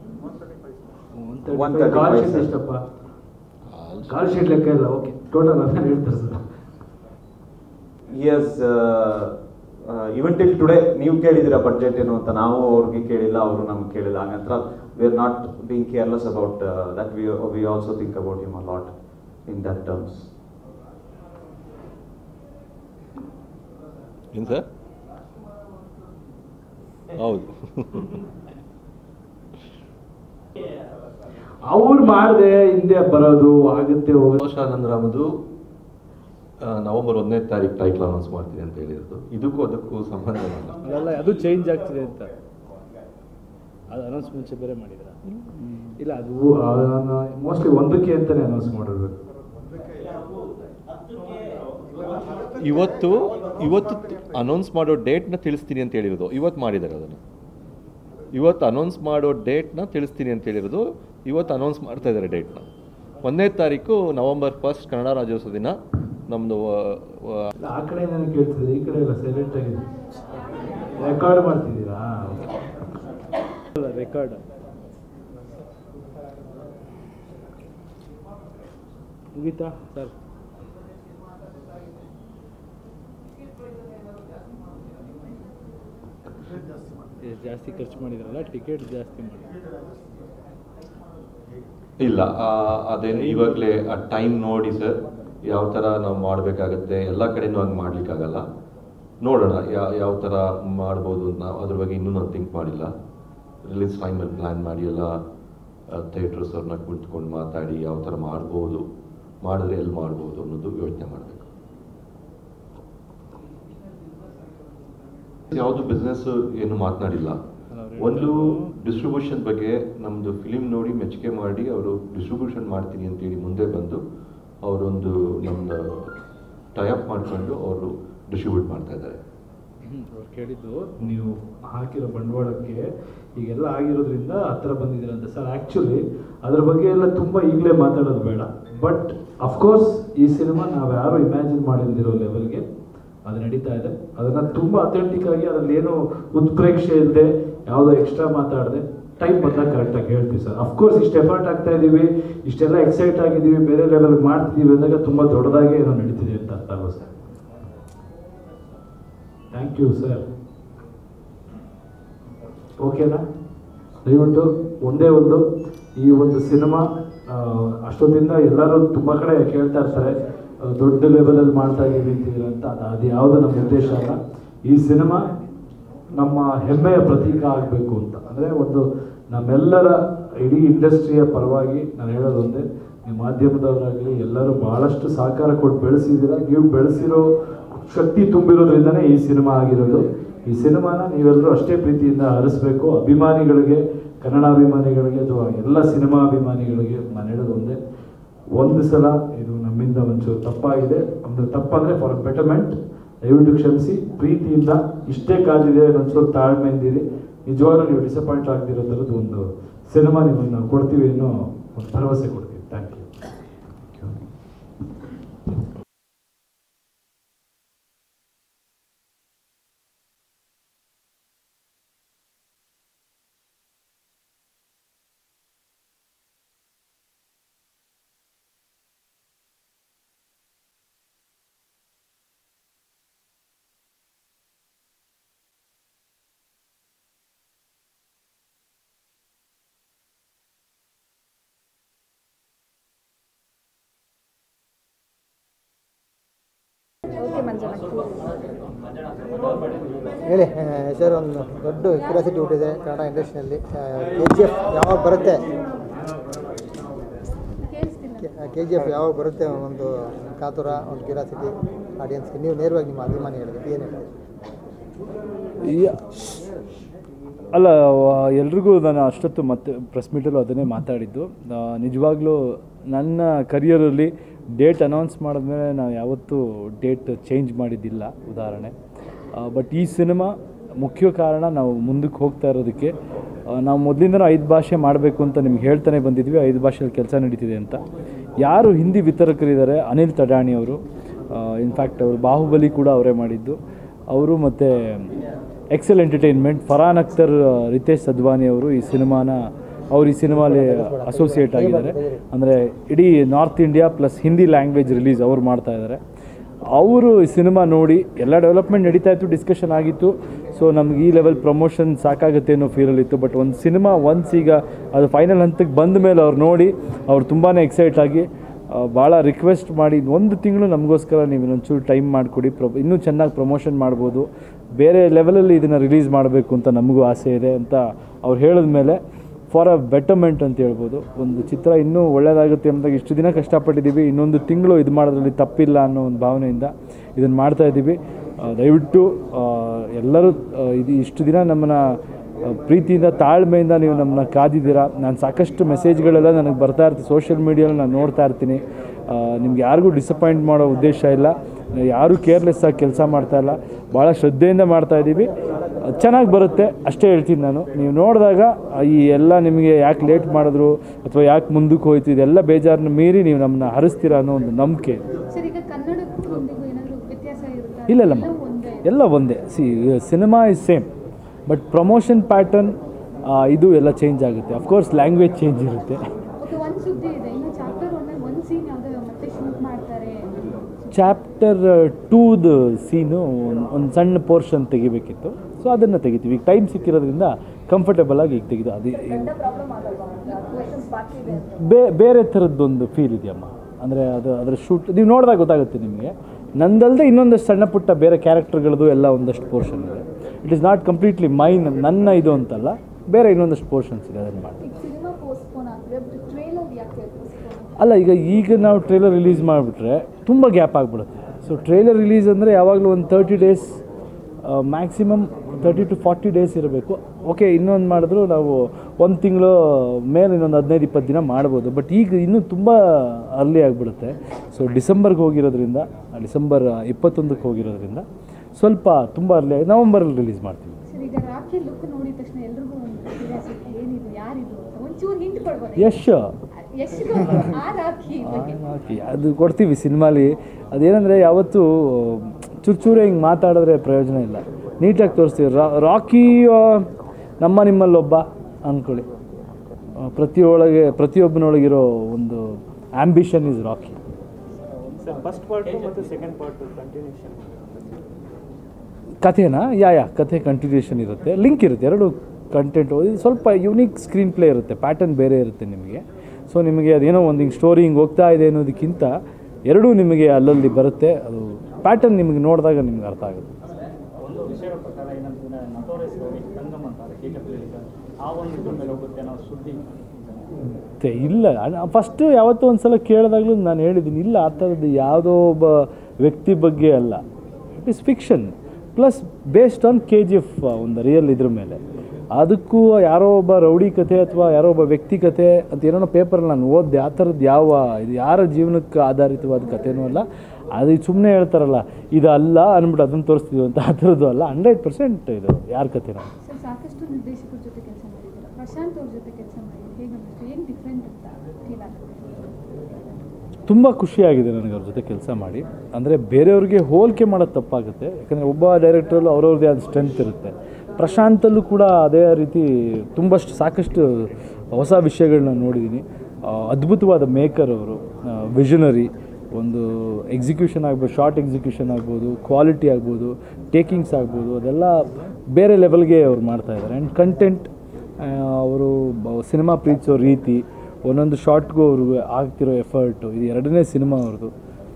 ಒನ್ 135 ಕಾಲ್ ಶೀಟ್ sir. ಎಷ್ಟಪ್ಪ ಕಾಲ್ ಶೀಟ್ ಲೆಕ್ಕ ಇಲ್ಲ ಓಕೆ ಟೋಟಲ್ ಅದನ್ನ ಹೇಳ್ತಾರೆ sir yes even till today ನೀವು ಕೇಳಿದಿರ ಬಡ್ಜೆಟ್ ಏನು ಅಂತ ನಾವು ಅವ್ರಿಗೆ ಕೇಳಿಲ್ಲ ಅವರು ನಮ್ಗೆ ಕೇಳಿಲ್ಲ ಹಂಗಂತ್ರ we are not being careless about that we we also think about him a lot in that terms ಏನು ಸರ್ ಹೌದು ಅವ್ರು ಮಾಡದೆ ಹಿಂದೆ ಬರೋದು ಆಗುತ್ತೆ ಹೋಗೋದು ಆನಂದ್ ರಾಮದು ಆ, ನವೆಂಬರ್ ಒಂದನೇ ತಾರೀಕು ಟೈಟ್ಲ್ ಅನೌನ್ಸ್ ಮಾಡ್ತೀನಿ ಅಂತ ಹೇಳಿರೋದು ಇದಕ್ಕೂ ಅದಕ್ಕೂ ಸಂಬಂಧ ಇಲ್ಲ ಅಲ್ಲ ಅದು ಚೇಂಜ್ ಆಗ್ತಿದೆ ಅಂತ ಅದು ಅನೌನ್ಸ್ ಮುಂಚೆ ಬೇರೆ ಮಾಡಿದ್ರ ಇಲ್ಲ ಅದು ಮೋಸ್ಟ್ಲಿ ಒಂದಕ್ಕೆ ಅಂತಾನೆ ಅನೌನ್ಸ್ ಮಾಡಿರ್ಬೇಕು ಇವತ್ತು ಇವತ್ತು ಅನೌನ್ಸ್ ಮಾಡೋ ಡೇಟ್ನ ತಿಳಿಸ್ತೀನಿ ಅಂತ ಹೇಳಿರೋದು ಇವತ್ತು ಮಾಡಿದ್ದಾರೆ ಅದನ್ನು ಇವತ್ತು ಅನೌನ್ಸ್ ಮಾಡೋ ಡೇಟ್ನ ತಿಳಿಸ್ತೀನಿ ಅಂತ ಹೇಳಿರೋದು ಇವತ್ತು ಅನೌನ್ಸ್ ಮಾಡ್ತಾ ಇದ್ದಾರೆ ಡೇಟ್ನ ಒಂದನೇ ತಾರೀಕು ನವೆಂಬರ್ ಫಸ್ಟ್ ಕನ್ನಡ ರಾಜ್ಯೋತ್ಸವ ದಿನ ನಮ್ಮದು ಇಲ್ಲ, ಆ ಕಡೆ ನಾನು ಕೇಳ್ತಿದ್ದೆ ಈ ಕಡೆ ಎಲ್ಲ ಸೈಲೆಂಟ್ ಆಗಿದೆ ರೆಕಾರ್ಡ್ ಮಾಡ್ತಿದ್ದೀರಾ ರೆಕಾರ್ಡ್ ಮುಗೀತಾ ಸರ್ ಎಷ್ಟು ಜಾಸ್ತಿ ಖರ್ಚು ಮಾಡಿದ್ರಲ್ಲ ಟಿಕೆಟ್ ಜಾಸ್ತಿ ಮಾಡಿ ಇಲ್ಲ ಆ, ಅದೇನು ಇವಾಗಲೇ ಆ ಟೈಮ್ ನೋಡಿ ಸರ್ ಯಾವ ಥರ ನಾವು ಮಾಡಬೇಕಾಗತ್ತೆ ಎಲ್ಲ ಕಡೆನೂ ಹಂಗೆ ಮಾಡ್ಲಿಕ್ಕಾಗಲ್ಲ ನೋಡೋಣ ಯಾವ ಯಾವ ಥರ ಮಾಡ್ಬೋದು ಅಂತ ನಾವು ಅದ್ರ ಬಗ್ಗೆ ಇನ್ನೂ ನಾನು ಥಿಂಕ್ ಮಾಡಿಲ್ಲ ರಿಲೀಸ್ ಟೈಮಲ್ಲಿ ಪ್ಲ್ಯಾನ್ ಮಾಡಿ ಎಲ್ಲ ಥಿಯೇಟರ್ಸ್ ಅವ್ರನ್ನ ಕುಳಿತುಕೊಂಡು ಮಾತಾಡಿ ಯಾವ ಥರ ಮಾಡ್ಬೋದು ಮಾಡಿದ್ರೆ ಎಲ್ಲಿ ಮಾಡ್ಬೋದು ಅನ್ನೋದು ಯೋಚನೆ ಮಾಡಬೇಕು ಯಾವುದು ಬಿಸ್ನೆಸ್ ಏನು ಮಾತನಾಡಿಲ್ಲ ಒಂದು ಡಿಸ್ಟ್ರಿಬ್ಯೂಷನ್ ಬಗ್ಗೆ ನಮ್ಮದು ಫಿಲಿಮ್ ನೋಡಿ ಮೆಚ್ಚುಗೆ ಮಾಡಿ ಅವರು ಡಿಸ್ಟ್ರಿಬ್ಯೂಷನ್ ಮಾಡ್ತೀನಿ ಅಂತೇಳಿ ಮುಂದೆ ಬಂದು ಅವರೊಂದು ನಮ್ಮದು ಟೈಅಪ್ ಮಾಡ್ಕೊಂಡು ಅವರು ಡಿಸ್ಟ್ರಿಬ್ಯೂಟ್ ಮಾಡ್ತಾ ಇದ್ದಾರೆ ಅವ್ರು ಕೇಳಿದ್ದು ನೀವು ಹಾಕಿರೋ ಬಂಡವಾಳಕ್ಕೆ ಈಗೆಲ್ಲ ಆಗಿರೋದ್ರಿಂದ ಹತ್ರ ಬಂದಿದ್ದೀರಂತ ಸರ್ ಆ್ಯಕ್ಚುಲಿ ಅದ್ರ ಬಗ್ಗೆ ಎಲ್ಲ ತುಂಬ ಈಗಲೇ ಮಾತಾಡೋದು ಬೇಡ ಬಟ್ ಅಫ್ಕೋರ್ಸ್ ಈ ಸಿನಿಮಾ ನಾವು ಯಾರು ಇಮ್ಯಾಜಿನ್ ಮಾಡಿಲ್ದಿರೋ ಲೆವೆಲ್ಗೆ ಅದು ನಡೀತಾ ಇದೆ ಅದನ್ನು ತುಂಬ ಅಥೆಂಟಿಕ್ ಆಗಿ ಅದರಲ್ಲಿ ಏನು ಉತ್ಪ್ರೇಕ್ಷೆ ಇಲ್ಲದೆ ಯಾವುದೋ ಎಕ್ಸ್ಟ್ರಾ ಮಾತಾಡದೆ ಟೈಮ್ ಬಂದಾಗ ಕರೆಕ್ಟಾಗಿ ಹೇಳ್ತೀವಿ ಸರ್ ಅಫ್ಕೋರ್ಸ್ ಇಷ್ಟು ಎಫರ್ಟ್ ಆಗ್ತಾ ಇದ್ದೀವಿ ಇಷ್ಟೆಲ್ಲ ಎಕ್ಸೈಟ್ ಆಗಿದ್ದೀವಿ ಬೇರೆ ಲೆವೆಲ್ಗೆ ಮಾಡ್ತಿದ್ದೀವಿ ಅಂದಾಗ ತುಂಬ ದೊಡ್ಡದಾಗಿ ಏನೋ ನಡೀತಿದೆ ಅಂತ ಅರ್ಥ ಅಲ್ವಾ ಸರ್ ಥ್ಯಾಂಕ್ ಯು ಸರ್ ಓಕೆನಾ ದಯವಿಟ್ಟು ಒಂದೇ ಒಂದು ಈ ಒಂದು ಸಿನಿಮಾ ಆ, ಅಷ್ಟೊತ್ತಿಂದ ಎಲ್ಲರೂ ತುಂಬ ಕಡೆ ಕೇಳ್ತಾ ಇರ್ತಾರೆ ಆ, ದೊಡ್ಡ ಲೆವೆಲಲ್ಲಿ ಮಾಡ್ತಾ ಇದ್ದೀವಿ ಅಂತಿದ್ದೀರ ಅಂತ ಅದು ಅದು ಯಾವುದು ನಮ್ಮ ಉದ್ದೇಶ ಅಲ್ಲ ಈ ಸಿನಿಮಾ ನಮ್ಮ ಹೆಮ್ಮೆಯ ಪ್ರತೀಕ ಆಗಬೇಕು ಅಂತ ಅಂದರೆ ಒಂದು ನಮ್ಮೆಲ್ಲರ ಇಡೀ ಇಂಡಸ್ಟ್ರಿಯ ಪರವಾಗಿ ನಾನು ಹೇಳೋದು ಒಂದೇ ನೀವು ಮಾಧ್ಯಮದವರಾಗಲಿ ಎಲ್ಲರೂ ಭಾಳಷ್ಟು ಸಹಕಾರ ಕೊಟ್ಟು ಬೆಳೆಸಿದ್ದೀರ ನೀವು ಬೆಳೆಸಿರೋ ಶಕ್ತಿ ತುಂಬಿರೋದ್ರಿಂದನೇ ಈ ಸಿನಿಮಾ ಆಗಿರೋದು ಈ ಸಿನಿಮಾನ ನೀವೆಲ್ಲರೂ ಅಷ್ಟೇ ಪ್ರೀತಿಯಿಂದ ಹರಿಸ್ಬೇಕು ಅಭಿಮಾನಿಗಳಿಗೆ ಕನ್ನಡ ಅಭಿಮಾನಿಗಳಿಗೆ ಅಥವಾ ಎಲ್ಲ ಸಿನಿಮಾ ಅಭಿಮಾನಿಗಳಿಗೆ ನಾನು ಹೇಳೋದು ಒಂದೇ ಒಂದು ಸಲ ಇದು ನಮ್ಮಿಂದ ಒಂಚೂರು ತಪ್ಪಾಗಿದೆ ಅಂದ್ರೆ ತಪ್ಪಂದ್ರೆ ಫಾರ್ ಬೆಟರ್ಮೆಂಟ್ ದಯವಿಟ್ಟು ಕ್ಷಮಿಸಿ ಪ್ರೀತಿಯಿಂದ ಇಷ್ಟೇ ಕಾದಿದೆ ಒಂಚೂರು ತಾಳ್ಮೆಯಿಂದಿರಿ ನಿಜವಾಗ್ಲೂ ನೀವು ಡಿಸಪಾಯಿಂಟ್ ಆಗದಿರೋ ಥರದ್ದು ಒಂದು ಸಿನಿಮಾ ನಿಮಗೆ ನಾವು ಕೊಡ್ತೀವಿ ಅನ್ನೋ ಒಂದು ಭರವಸೆ ಕೊಡ್ತೀವಿ ಥ್ಯಾಂಕ್ ಯು ಓಕೆ ಮಂಜಣ್ಣ ಹೇಳಿ ಆ, ಸರ್ ಒಂದು ದೊಡ್ಡ ಕ್ಯೂರಿಯಾಸಿಟಿ ಹುಟ್ಟಿದೆ ಕನ್ನಡ ಇಂಡಸ್ಟ್ರಿಯಲ್ಲಿ ಕೆ ಜಿ ಎಫ್ ಯಾವಾಗ ಬರುತ್ತೆ ಕೆ ಜಿ ಎಫ್ ಯಾವಾಗ ಬರುತ್ತೆ ಒಂದು ಕಾತುರ ಒಂದು ಕ್ಯೂರಿಯಾಸಿಟಿ ಆಡಿಯನ್ಸ್ಗೆ ನೀವು ನೇರವಾಗಿ ನಿಮ್ಮ ಅಭಿಮಾನಿಗಳಿಗೆ ಏನು ಹೇಳ್ತೀರಿ ಅಲ್ಲ ಎಲ್ರಿಗೂ ನಾನು ಅಷ್ಟೊತ್ತು ಮತ್ತೆ ಪ್ರೆಸ್ ಮೀಟಲ್ಲೂ ಅದನ್ನೇ ಮಾತಾಡಿದ್ದು ಆ, ನಿಜವಾಗ್ಲೂ ನನ್ನ ಕರಿಯರಲ್ಲಿ ಡೇಟ್ ಅನೌನ್ಸ್ ಮಾಡಿದ್ಮೇಲೆ ನಾವು ಯಾವತ್ತೂ ಡೇಟ್ ಚೇಂಜ್ ಮಾಡಿದ್ದಿಲ್ಲ ಉದಾಹರಣೆ ಬಟ್ ಈ ಸಿನಿಮಾ ಮುಖ್ಯ ಕಾರಣ ನಾವು ಮುಂದಕ್ಕೆ ಹೋಗ್ತಾ ಇರೋದಕ್ಕೆ ಆ, ನಾವು ಮೊದಲಿಂದನೂ ಐದು ಭಾಷೆ ಮಾಡಬೇಕು ಅಂತ ನಿಮ್ಗೆ ಹೇಳ್ತಾನೆ ಬಂದಿದ್ವಿ ಐದು ಭಾಷೆಯಲ್ಲಿ ಕೆಲಸ ನಡೀತಿದೆ ಅಂತ ಯಾರು ಹಿಂದಿ ವಿತರಕರಿದ್ದಾರೆ ಅನಿಲ್ ತಡಾಣಿ ಅವರು ಇನ್ಫ್ಯಾಕ್ಟ್ ಅವರು ಬಾಹುಬಲಿ ಕೂಡ ಅವರೇ ಮಾಡಿದ್ದು ಅವರು ಮತ್ತು ಎಕ್ಸೆಲ್ ಎಂಟರ್ಟೈನ್ಮೆಂಟ್ ಫರಾನ್ ಅಖ್ತರ್ ರಿತೇಶ್ ಸದ್ವಾನಿ ಅವರು ಈ ಸಿನಿಮಾನ ಅವ್ರು ಈ ಸಿನಿಮಾಲಿ ಅಸೋಸಿಯೇಟ್ ಆಗಿದ್ದಾರೆ ಅಂದರೆ ಇಡೀ north India plus Hindi language release ಅವ್ರು ಮಾಡ್ತಾ ಇದ್ದಾರೆ ಅವರು ಈ ಸಿನಿಮಾ ನೋಡಿ ಎಲ್ಲ ಡೆವಲಪ್ಮೆಂಟ್ ನಡೀತಾ ಇತ್ತು ಡಿಸ್ಕಷನ್ ಆಗಿತ್ತು ಸೊ ನಮ್ಗೆ ಈ ಲೆವೆಲ್ ಪ್ರಮೋಷನ್ ಸಾಕಾಗುತ್ತೆ ಅನ್ನೋ ಫೀಲಲ್ಲಿತ್ತು ಬಟ್ ಒಂದು ಸಿನಿಮಾ ಒನ್ಸ್ ಈಗ ಅದು ಫೈನಲ್ ಹಂತಕ್ಕೆ ಬಂದ ಮೇಲೆ ಅವ್ರು ನೋಡಿ ಅವ್ರು ತುಂಬಾ ಎಕ್ಸೈಟ್ ಆಗಿ ಆ, ಭಾಳ ರಿಕ್ವೆಸ್ಟ್ ಮಾಡಿ ಒಂದು ತಿಂಗಳು ನಮಗೋಸ್ಕರ ನೀವು ಇನ್ನೊಂಚೂರು ಟೈಮ್ ಮಾಡಿಕೊಡಿ ಪ್ರೊ ಇನ್ನೂ ಚೆನ್ನಾಗಿ ಪ್ರಮೋಷನ್ ಮಾಡ್ಬೋದು ಬೇರೆ ಲೆವೆಲಲ್ಲಿ ಇದನ್ನು ರಿಲೀಸ್ ಮಾಡಬೇಕು ಅಂತ ನಮಗೂ ಆಸೆ ಇದೆ ಅಂತ ಅವ್ರು ಹೇಳಿದ ಮೇಲೆ ಫಾರ್ ಅ ಬೆಟರ್ಮೆಂಟ್ ಅಂತ ಹೇಳ್ಬೋದು ಒಂದು ಚಿತ್ರ ಇನ್ನೂ ಒಳ್ಳೆಯದಾಗುತ್ತೆ ಅಂದಾಗ ಇಷ್ಟು ದಿನ ಕಷ್ಟಪಟ್ಟಿದ್ದೀವಿ ಇನ್ನೊಂದು ತಿಂಗಳು ಇದು ಮಾಡೋದ್ರಲ್ಲಿ ತಪ್ಪಿಲ್ಲ ಅನ್ನೋ ಒಂದು ಭಾವನೆಯಿಂದ ಇದನ್ನು ಮಾಡ್ತಾ ಇದ್ದೀವಿ ಆ, ದಯವಿಟ್ಟು ಆ, ಎಲ್ಲರೂ ಆ, ಇದು ಇಷ್ಟು ದಿನ ನಮ್ಮನ್ನು ಆ, ಪ್ರೀತಿಯಿಂದ ತಾಳ್ಮೆಯಿಂದ ನೀವು ನಮ್ಮನ್ನ ಕಾದಿದ್ದೀರಾ ನಾನು ಸಾಕಷ್ಟು ಮೆಸೇಜ್ಗಳೆಲ್ಲ ನನಗೆ ಬರ್ತಾ ಇರ್ತೀನಿ ಸೋಷಿಯಲ್ ಮೀಡಿಯಲ್ಲಿ ನಾನು ನೋಡ್ತಾ ಇರ್ತೀನಿ ಆ, ನಿಮ್ಗೆ ಯಾರಿಗೂ ಡಿಸಪಾಯಿಂಟ್ ಮಾಡೋ ಉದ್ದೇಶ ಇಲ್ಲ ಯಾರೂ ಕೇರ್ಲೆಸ್ ಆಗಿ ಕೆಲಸ ಮಾಡ್ತಾ ಇಲ್ಲ ಭಾಳ ಶ್ರದ್ಧೆಯಿಂದ ಮಾಡ್ತಾ ಇದ್ದೀವಿ ಚೆನ್ನಾಗಿ ಬರುತ್ತೆ ಅಷ್ಟೇ ಹೇಳ್ತೀನಿ ನಾನು ನೀವು ನೋಡಿದಾಗ ಈ ಎಲ್ಲ ನಿಮಗೆ ಯಾಕೆ ಲೇಟ್ ಮಾಡಿದ್ರು ಅಥವಾ ಯಾಕೆ ಮುಂದಕ್ಕೆ ಹೋಯ್ತು ಇದೆಲ್ಲ ಬೇಜಾರನ್ನ ಮೀರಿ ನೀವು ನಮ್ಮನ್ನ ಹರಿಸ್ತೀರಾ ಅನ್ನೋ ಒಂದು ನಂಬಿಕೆ ಸರ್ ಈಗ ಕನ್ನಡಕ್ಕೂ ಹಿಂದಿಗೂ ಏನಾದರೂ ವ್ಯತ್ಯಾಸ ಇರುತ್ತಾ ಇಲ್ಲ ಇಲ್ಲಮ್ಮ ಎಲ್ಲವೂ ಒಂದೇ ಎಲ್ಲ ಒಂದೇ ಸಿ cinema is same but promotion pattern ಇದು ಎಲ್ಲ ಚೇಂಜ್ ಆಗುತ್ತೆ ಅಫ್ಕೋರ್ಸ್ ಲ್ಯಾಂಗ್ವೇಜ್ ಚೇಂಜ್ ಇರುತ್ತೆ ಓಕೆ ಒಂದು ಸುದ್ದಿ ಇದೆ ಇನ್ನು ಚಾಪ್ಟರ್ ಒನ್ನಲ್ಲಿ ಒಂದು ಸೀನ್ ಯಾವುದೋ ಮತ್ತೆ ಶೂಟ್ ಮಾಡ್ತಾರೆ ಚಾಪ್ಟರ್ ಟೂದು ಸೀನು ಒಂದು ಸಣ್ಣ ಪೋರ್ಷನ್ ತೆಗಿಬೇಕಿತ್ತು ಸೊ ಅದನ್ನು ತೆಗಿತೀವಿ ಈಗ ಟೈಮ್ ಸಿಕ್ಕಿರೋದ್ರಿಂದ ಕಂಫರ್ಟೇಬಲ್ ಆಗಿ ಈಗ ತೆಗೆದು ಅದು ಬೇ ಬೇರೆ ಥರದ್ದೊಂದು ಫೀಲ್ ಇದೆಯಮ್ಮ ಅಂದರೆ ಅದು ಅದರ ಶೂಟ್ ನೀವು ನೋಡಿದಾಗ ಗೊತ್ತಾಗುತ್ತೆ ನಿಮಗೆ ನಂದಲ್ಲದೆ ಇನ್ನೊಂದಷ್ಟು ಸಣ್ಣ ಪುಟ್ಟ ಬೇರೆ ಕ್ಯಾರೆಕ್ಟರ್ಗಳದ್ದು ಎಲ್ಲ ಒಂದಷ್ಟು ಪೋರ್ಷನ್ ಇದೆ it is not completely mine ನನ್ನ ಇದು ಅಂತಲ್ಲ ಬೇರೆ ಇನ್ನೊಂದಷ್ಟು ಪೋರ್ಷನ್ಸ್ ಇದೆ ಅದನ್ನು ಮಾಡಿ ಈಗ ಸಿನಿಮಾ ಪೋಸ್ಟ್ಪೋನ್ ಆದರೆ ಟ್ರೇಲರ್ ಯಾಕೆ postpone? ಅಲ್ಲ ಈಗ ಈಗ ನಾವು ಟ್ರೇಲರ್ ರಿಲೀಸ್ ಮಾಡಿಬಿಟ್ರೆ ತುಂಬ ಗ್ಯಾಪ್ ಆಗಿಬಿಡುತ್ತೆ ಸೊ ಟ್ರೇಲರ್ ರಿಲೀಸ್ ಅಂದರೆ ಯಾವಾಗಲೂ ಒಂದು thirty days maximum thirty to forty days ಇರಬೇಕು ಓಕೆ ಇನ್ನೊಂದು ಮಾಡಿದ್ರು ನಾವು ಒಂದು ತಿಂಗಳು ಮೇಲೆ ಇನ್ನೊಂದು ಹದಿನೈದು ಇಪ್ಪತ್ತು ದಿನ ಮಾಡ್ಬೋದು ಬಟ್ ಈಗ ಇನ್ನೂ ತುಂಬ ಅರ್ಲಿ ಆಗಿಬಿಡುತ್ತೆ ಸೊ ಡಿಸೆಂಬರ್ಗೆ ಹೋಗಿರೋದ್ರಿಂದ ಡಿಸೆಂಬರ್ ಇಪ್ಪತ್ತೊಂದಕ್ಕೆ ಹೋಗಿರೋದ್ರಿಂದ ಸ್ವಲ್ಪ ತುಂಬ ಅರ್ಲಿ ಆಗಿ ನವಂಬರಲ್ಲಿ ರಿಲೀಸ್ ಮಾಡ್ತೀವಿ ಸರ್ ಈಗ ರಾಖಿ ಲುಕ್ ನೋಡಿದ ತಕ್ಷಣ ಎಲ್ರಿಗೂ ಒಂದು ಕ್ಯೂರಿಯಾಸಿಟಿ ಏನಿದು ಯಾರಿದು ಅಂತ ಒಂಚೂರು ಹಿಂಟ್ ಕೊಡ್ಬೋದು ಯಶ್ ಎಷ್ಟು ಆ ರಾಖಿ ಬಗ್ಗೆ ಹಾಕಿ ಅದು ಕೊಡ್ತೀವಿ ಸಿನಿಮಾಲಿ ಅದೇನೆಂದರೆ ಯಾವತ್ತೂ ಚೂರು ಹಿಂಗೆ ಮಾತಾಡಿದ್ರೆ ಪ್ರಯೋಜನ ಇಲ್ಲ ನೀಟಾಗಿ ತೋರಿಸ್ತೀವಿ ರಾ ರಾಕಿ ಆ, ನಮ್ಮ ನಿಮ್ಮಲ್ಲೊಬ್ಬ ಅಂದ್ಕೊಳ್ಳಿ ಆ, ಪ್ರತಿಯೊಳಗೆ ಪ್ರತಿಯೊಬ್ಬನೊಳಗಿರೋ ಒಂದು ambition is Rocky first part ಮತ್ತು ಸೆಕೆಂಡ್ ಪಾರ್ಟ್ ಕಂಟಿನ್ಯೂಷನ್ ಕಥೆನಾ ಯಾ ಯಾ ಕಥೆ ಕಂಟಿನ್ಯೂಷನ್ ಇರುತ್ತೆ ಲಿಂಕ್ ಇರುತ್ತೆ ಎರಡು ಕಂಟೆಂಟ್ ಸ್ವಲ್ಪ ಯುನೀಕ್ ಸ್ಕ್ರೀನ್ ಪ್ಲೇ ಇರುತ್ತೆ ಪ್ಯಾಟರ್ನ್ ಬೇರೆ ಇರುತ್ತೆ ನಿಮಗೆ ಸೊ ನಿಮಗೆ ಅದೇನೋ ಒಂದು ಹಿಂಗೆ ಸ್ಟೋರಿ ಹಿಂಗೆ ಹೋಗ್ತಾ ಇದೆ ಅನ್ನೋದಕ್ಕಿಂತ ಎರಡೂ ನಿಮಗೆ ಅಲ್ಲಲ್ಲಿ ಬರುತ್ತೆ ಅದು ಪ್ಯಾಟರ್ನ್ ನಿಮಗೆ ನೋಡಿದಾಗ ನಿಮ್ಗೆ ಅರ್ಥ ಆಗುತ್ತೆ ಒಂದು ವಿಷಯದ ಪ್ರಕಾರ ಏನಂತಂದ್ರೆ ನಟೋರಿಯಸ್ ರವಿ ಸಂಗಮ್ ಅಂತಾರೆ ಕೆ ಆ ಒಂದು ಇದ್ರ ಮೇಲೆ ಹೋಗುತ್ತೆ ನಾವು ಸುದ್ದಿ ಮತ್ತೆ ಇಲ್ಲ ಫಸ್ಟು ಯಾವತ್ತೋ ಒಂದು ಸಲ ಕೇಳಿದಾಗಲೂ ನಾನು ಹೇಳಿದ್ದೀನಿ ಇಲ್ಲ ಆ ಥರದ್ದು ಯಾವುದೋ ಒಬ್ಬ ವ್ಯಕ್ತಿ ಬಗ್ಗೆ ಅಲ್ಲ it is fiction plus based on K G F ಒಂದು ರಿಯಲ್ ಇದ್ರ ಮೇಲೆ ಅದಕ್ಕೂ ಯಾರೋ ಒಬ್ಬ ರೌಡಿ ಕಥೆ ಅಥವಾ ಯಾರೋ ಒಬ್ಬ ವ್ಯಕ್ತಿ ಕಥೆ ಅಂತ ಏನೋ ಪೇಪರಲ್ಲಿ ನಾನು ಓದಿದೆ ಆ ಥರದ್ದು ಯಾವ ಇದು ಯಾರ ಜೀವನಕ್ಕೆ ಆಧಾರಿತವಾದ ಕಥೆನೂ ಅಲ್ಲ ಅದು ಸುಮ್ಮನೆ ಹೇಳ್ತಾರಲ್ಲ ಇದು ಅಲ್ಲ ಅಂದ್ಬಿಟ್ಟು ಅದನ್ನು ತೋರಿಸ್ತೀವಿ ಅಂತ ಆ ಥರದ್ದು ಅಲ್ಲ ಹಂಡ್ರೆಡ್ ಪರ್ಸೆಂಟ್ ಇದು ಯಾರ ಕಥೆನೋ ಸರ್ ಸಾಕಷ್ಟು ನಿರ್ದೇಶಕರ ಜೊತೆ ಕೆಲಸ ಮಾಡಿದ್ದೀರಾ ಪ್ರಶಾಂತ್ ಅವ್ರ ಜೊತೆ ಕೆಲಸ ಮಾಡಿದ್ದೀರಾ ಹೇಗೆ ಅನ್ನಿಸ್ತು ಏನು ಡಿಫ್ರೆಂಟ್ ಅಂತ ಫೀಲ್ ಆಗುತ್ತೆ ತುಂಬ ಖುಷಿಯಾಗಿದೆ ನನಗೆ ಅವ್ರ ಜೊತೆ ಕೆಲಸ ಮಾಡಿ ಅಂದರೆ ಬೇರೆಯವ್ರಿಗೆ ಹೋಲಿಕೆ ಮಾಡೋದು ತಪ್ಪಾಗುತ್ತೆ ಯಾಕಂದರೆ ಒಬ್ಬ ಡೈರೆಕ್ಟ್ರಲ್ಲೂ ಅವ್ರವ್ರದ್ದೇ ಆದ ಸ್ಟ್ರೆಂತ್ ಇರುತ್ತೆ ಪ್ರಶಾಂತಲ್ಲೂ ಕೂಡ ಅದೇ ರೀತಿ ತುಂಬಷ್ಟು ಸಾಕಷ್ಟು ಹೊಸ ವಿಷಯಗಳನ್ನ ನೋಡಿದ್ದೀನಿ ಆ, ಅದ್ಭುತವಾದ ಮೇಕರ್ ಅವರು ವಿಷನರಿ ಒಂದು ಎಕ್ಸಿಕ್ಯೂಷನ್ ಆಗ್ಬೋದು ಶಾರ್ಟ್ ಎಕ್ಸಿಕ್ಯೂಷನ್ ಆಗ್ಬೋದು ಕ್ವಾಲಿಟಿ ಆಗ್ಬೋದು ಟೇಕಿಂಗ್ಸ್ ಆಗ್ಬೋದು ಅದೆಲ್ಲ ಬೇರೆ ಲೆವೆಲ್ಗೆ ಅವ್ರು ಮಾಡ್ತಾ ಇದ್ದಾರೆ ಆ್ಯಂಡ್ ಕಂಟೆಂಟ್ ಅವರು ಸಿನಿಮಾ ಪ್ರೀತಿಸೋ ರೀತಿ ಒಂದೊಂದು ಶಾರ್ಟ್ಗೂ ಅವ್ರಿಗೆ ಆಗ್ತಿರೋ ಎಫರ್ಟು ಇದು ಎರಡನೇ ಸಿನಿಮಾ ಅವ್ರದ್ದು